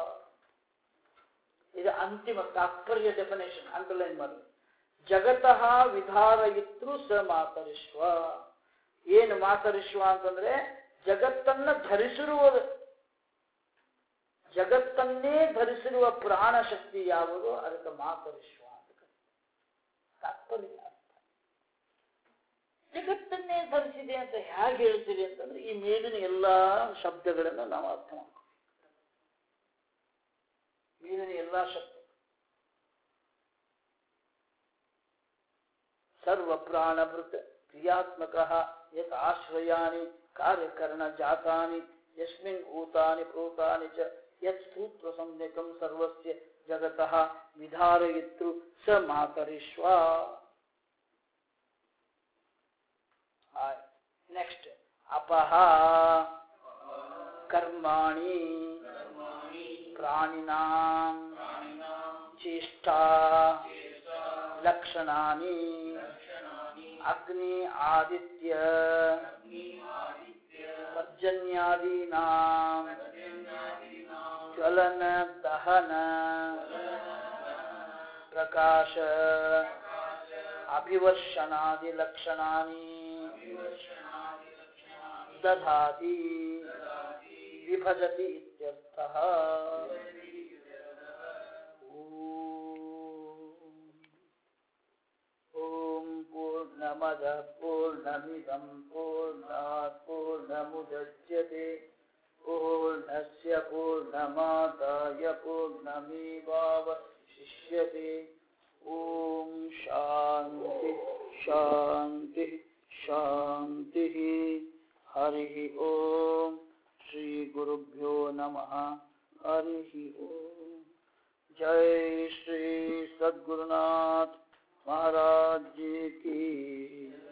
ಇದು ಅಂತಿಮ ತಾತ್ಪರ್ಯ ಡೆಫಿನೇಷನ್ ಅಂಡರ್ಲೈನ್ ಮಾಡಿ ಜಗತಃ ವಿಧಾರಯಿತ್ರು ಸ ಮಾತರಿಶ್ವ ಏನು ಮಾತರಿಶ್ವ ಅಂತಂದ್ರೆ ಜಗತ್ತನ್ನ ಧರಿಸಿರುವ ಜಗತ್ತನ್ನೇ ಧರಿಸಿರುವ ಪ್ರಾಣ ಶಕ್ತಿ ಯಾವುದು ಅದಕ್ಕೆ ಮಾತರಿಶ್ವ ಅಂತ ಕರೀತಾರೆ. ತಾತ್ಪರ್ಯ ಅರ್ಥ ಜಗತ್ತನ್ನೇ ಧರಿಸಿದೆ ಅಂತ ಹೇಗೆ ಹೇಳ್ತೀರಿ ಅಂತಂದ್ರೆ ಈ ಮೇಲಿನ ಎಲ್ಲಾ ಶಬ್ದಗಳನ್ನು ನಾವು ಅರ್ಥ ಮಾಡ್ಕೊ ಮೇಲಿನ ಎಲ್ಲಾ ಶಬ್ದ ಸರ್ವ ಪ್ರಾಣಭೃತ್ ಕ್ರಿಯಾತ್ಮಕ ಯತ್ ಆಶ್ರಯಾನಿ ಕಾರ್ಯಕರಣ ಜಾತಾನಿ ಯಸ್ಮಿನ್ ಊತಾನಿ ಪ್ರೋತಾನಿ ಚ ಯತ್ ಸೂತ್ರ ಸಂಜ್ಞಕಂ ಸರ್ವಸ್ಯ ಜಗತಃ ವಿಧಾರಯಿತೃ ಸ ಮಾತರಿಶ್ವ ನೆಕ್ಸ್ಟ್ ಅಪಹ ಕರ್ಮಾಣಿ ಪ್ರಾಣಿನಾಂ ಚೇಷ್ಟಾ ಲಕ್ಷಣಾನಿ ಅಗ್ನಿ ಆದಿತ್ಯ ಪರ್ಜನ್ಯಾದೀನಾಂ ಜ್ವಲನ ದಹನ ಪ್ರಕಾಶ ಅಭಿವರ್ಷಣಾದಿ ಲಕ್ಷಣಾನಿ ದಧಾತಿ ವಿಭಜತಿ ಇತ್ಯರ್ಥಃ ಓಂ ಪೂರ್ಣಮದ ಪೂರ್ಣಮಿದಂ ಪೂರ್ಣಾತ್ ಪೂರ್ಣಮುದಚ್ಯತೆ ಪೂರ್ಣಸ್ಯ ಪೂರ್ಣಮಾದಾಯ ಪೂರ್ಣಮೇವಾವಶಿಷ್ಯತೆ ಓಂ ಶಾಂತಿ ಶಾಂತಿ ಶಾಂತಿ ಹರಿ ಓಂ ಶ್ರೀ ಗುರುಭ್ಯೋ ನಮಃ ಹರಿ ಓಂ जय श्री सद्गुरुनाथ महाराज जी की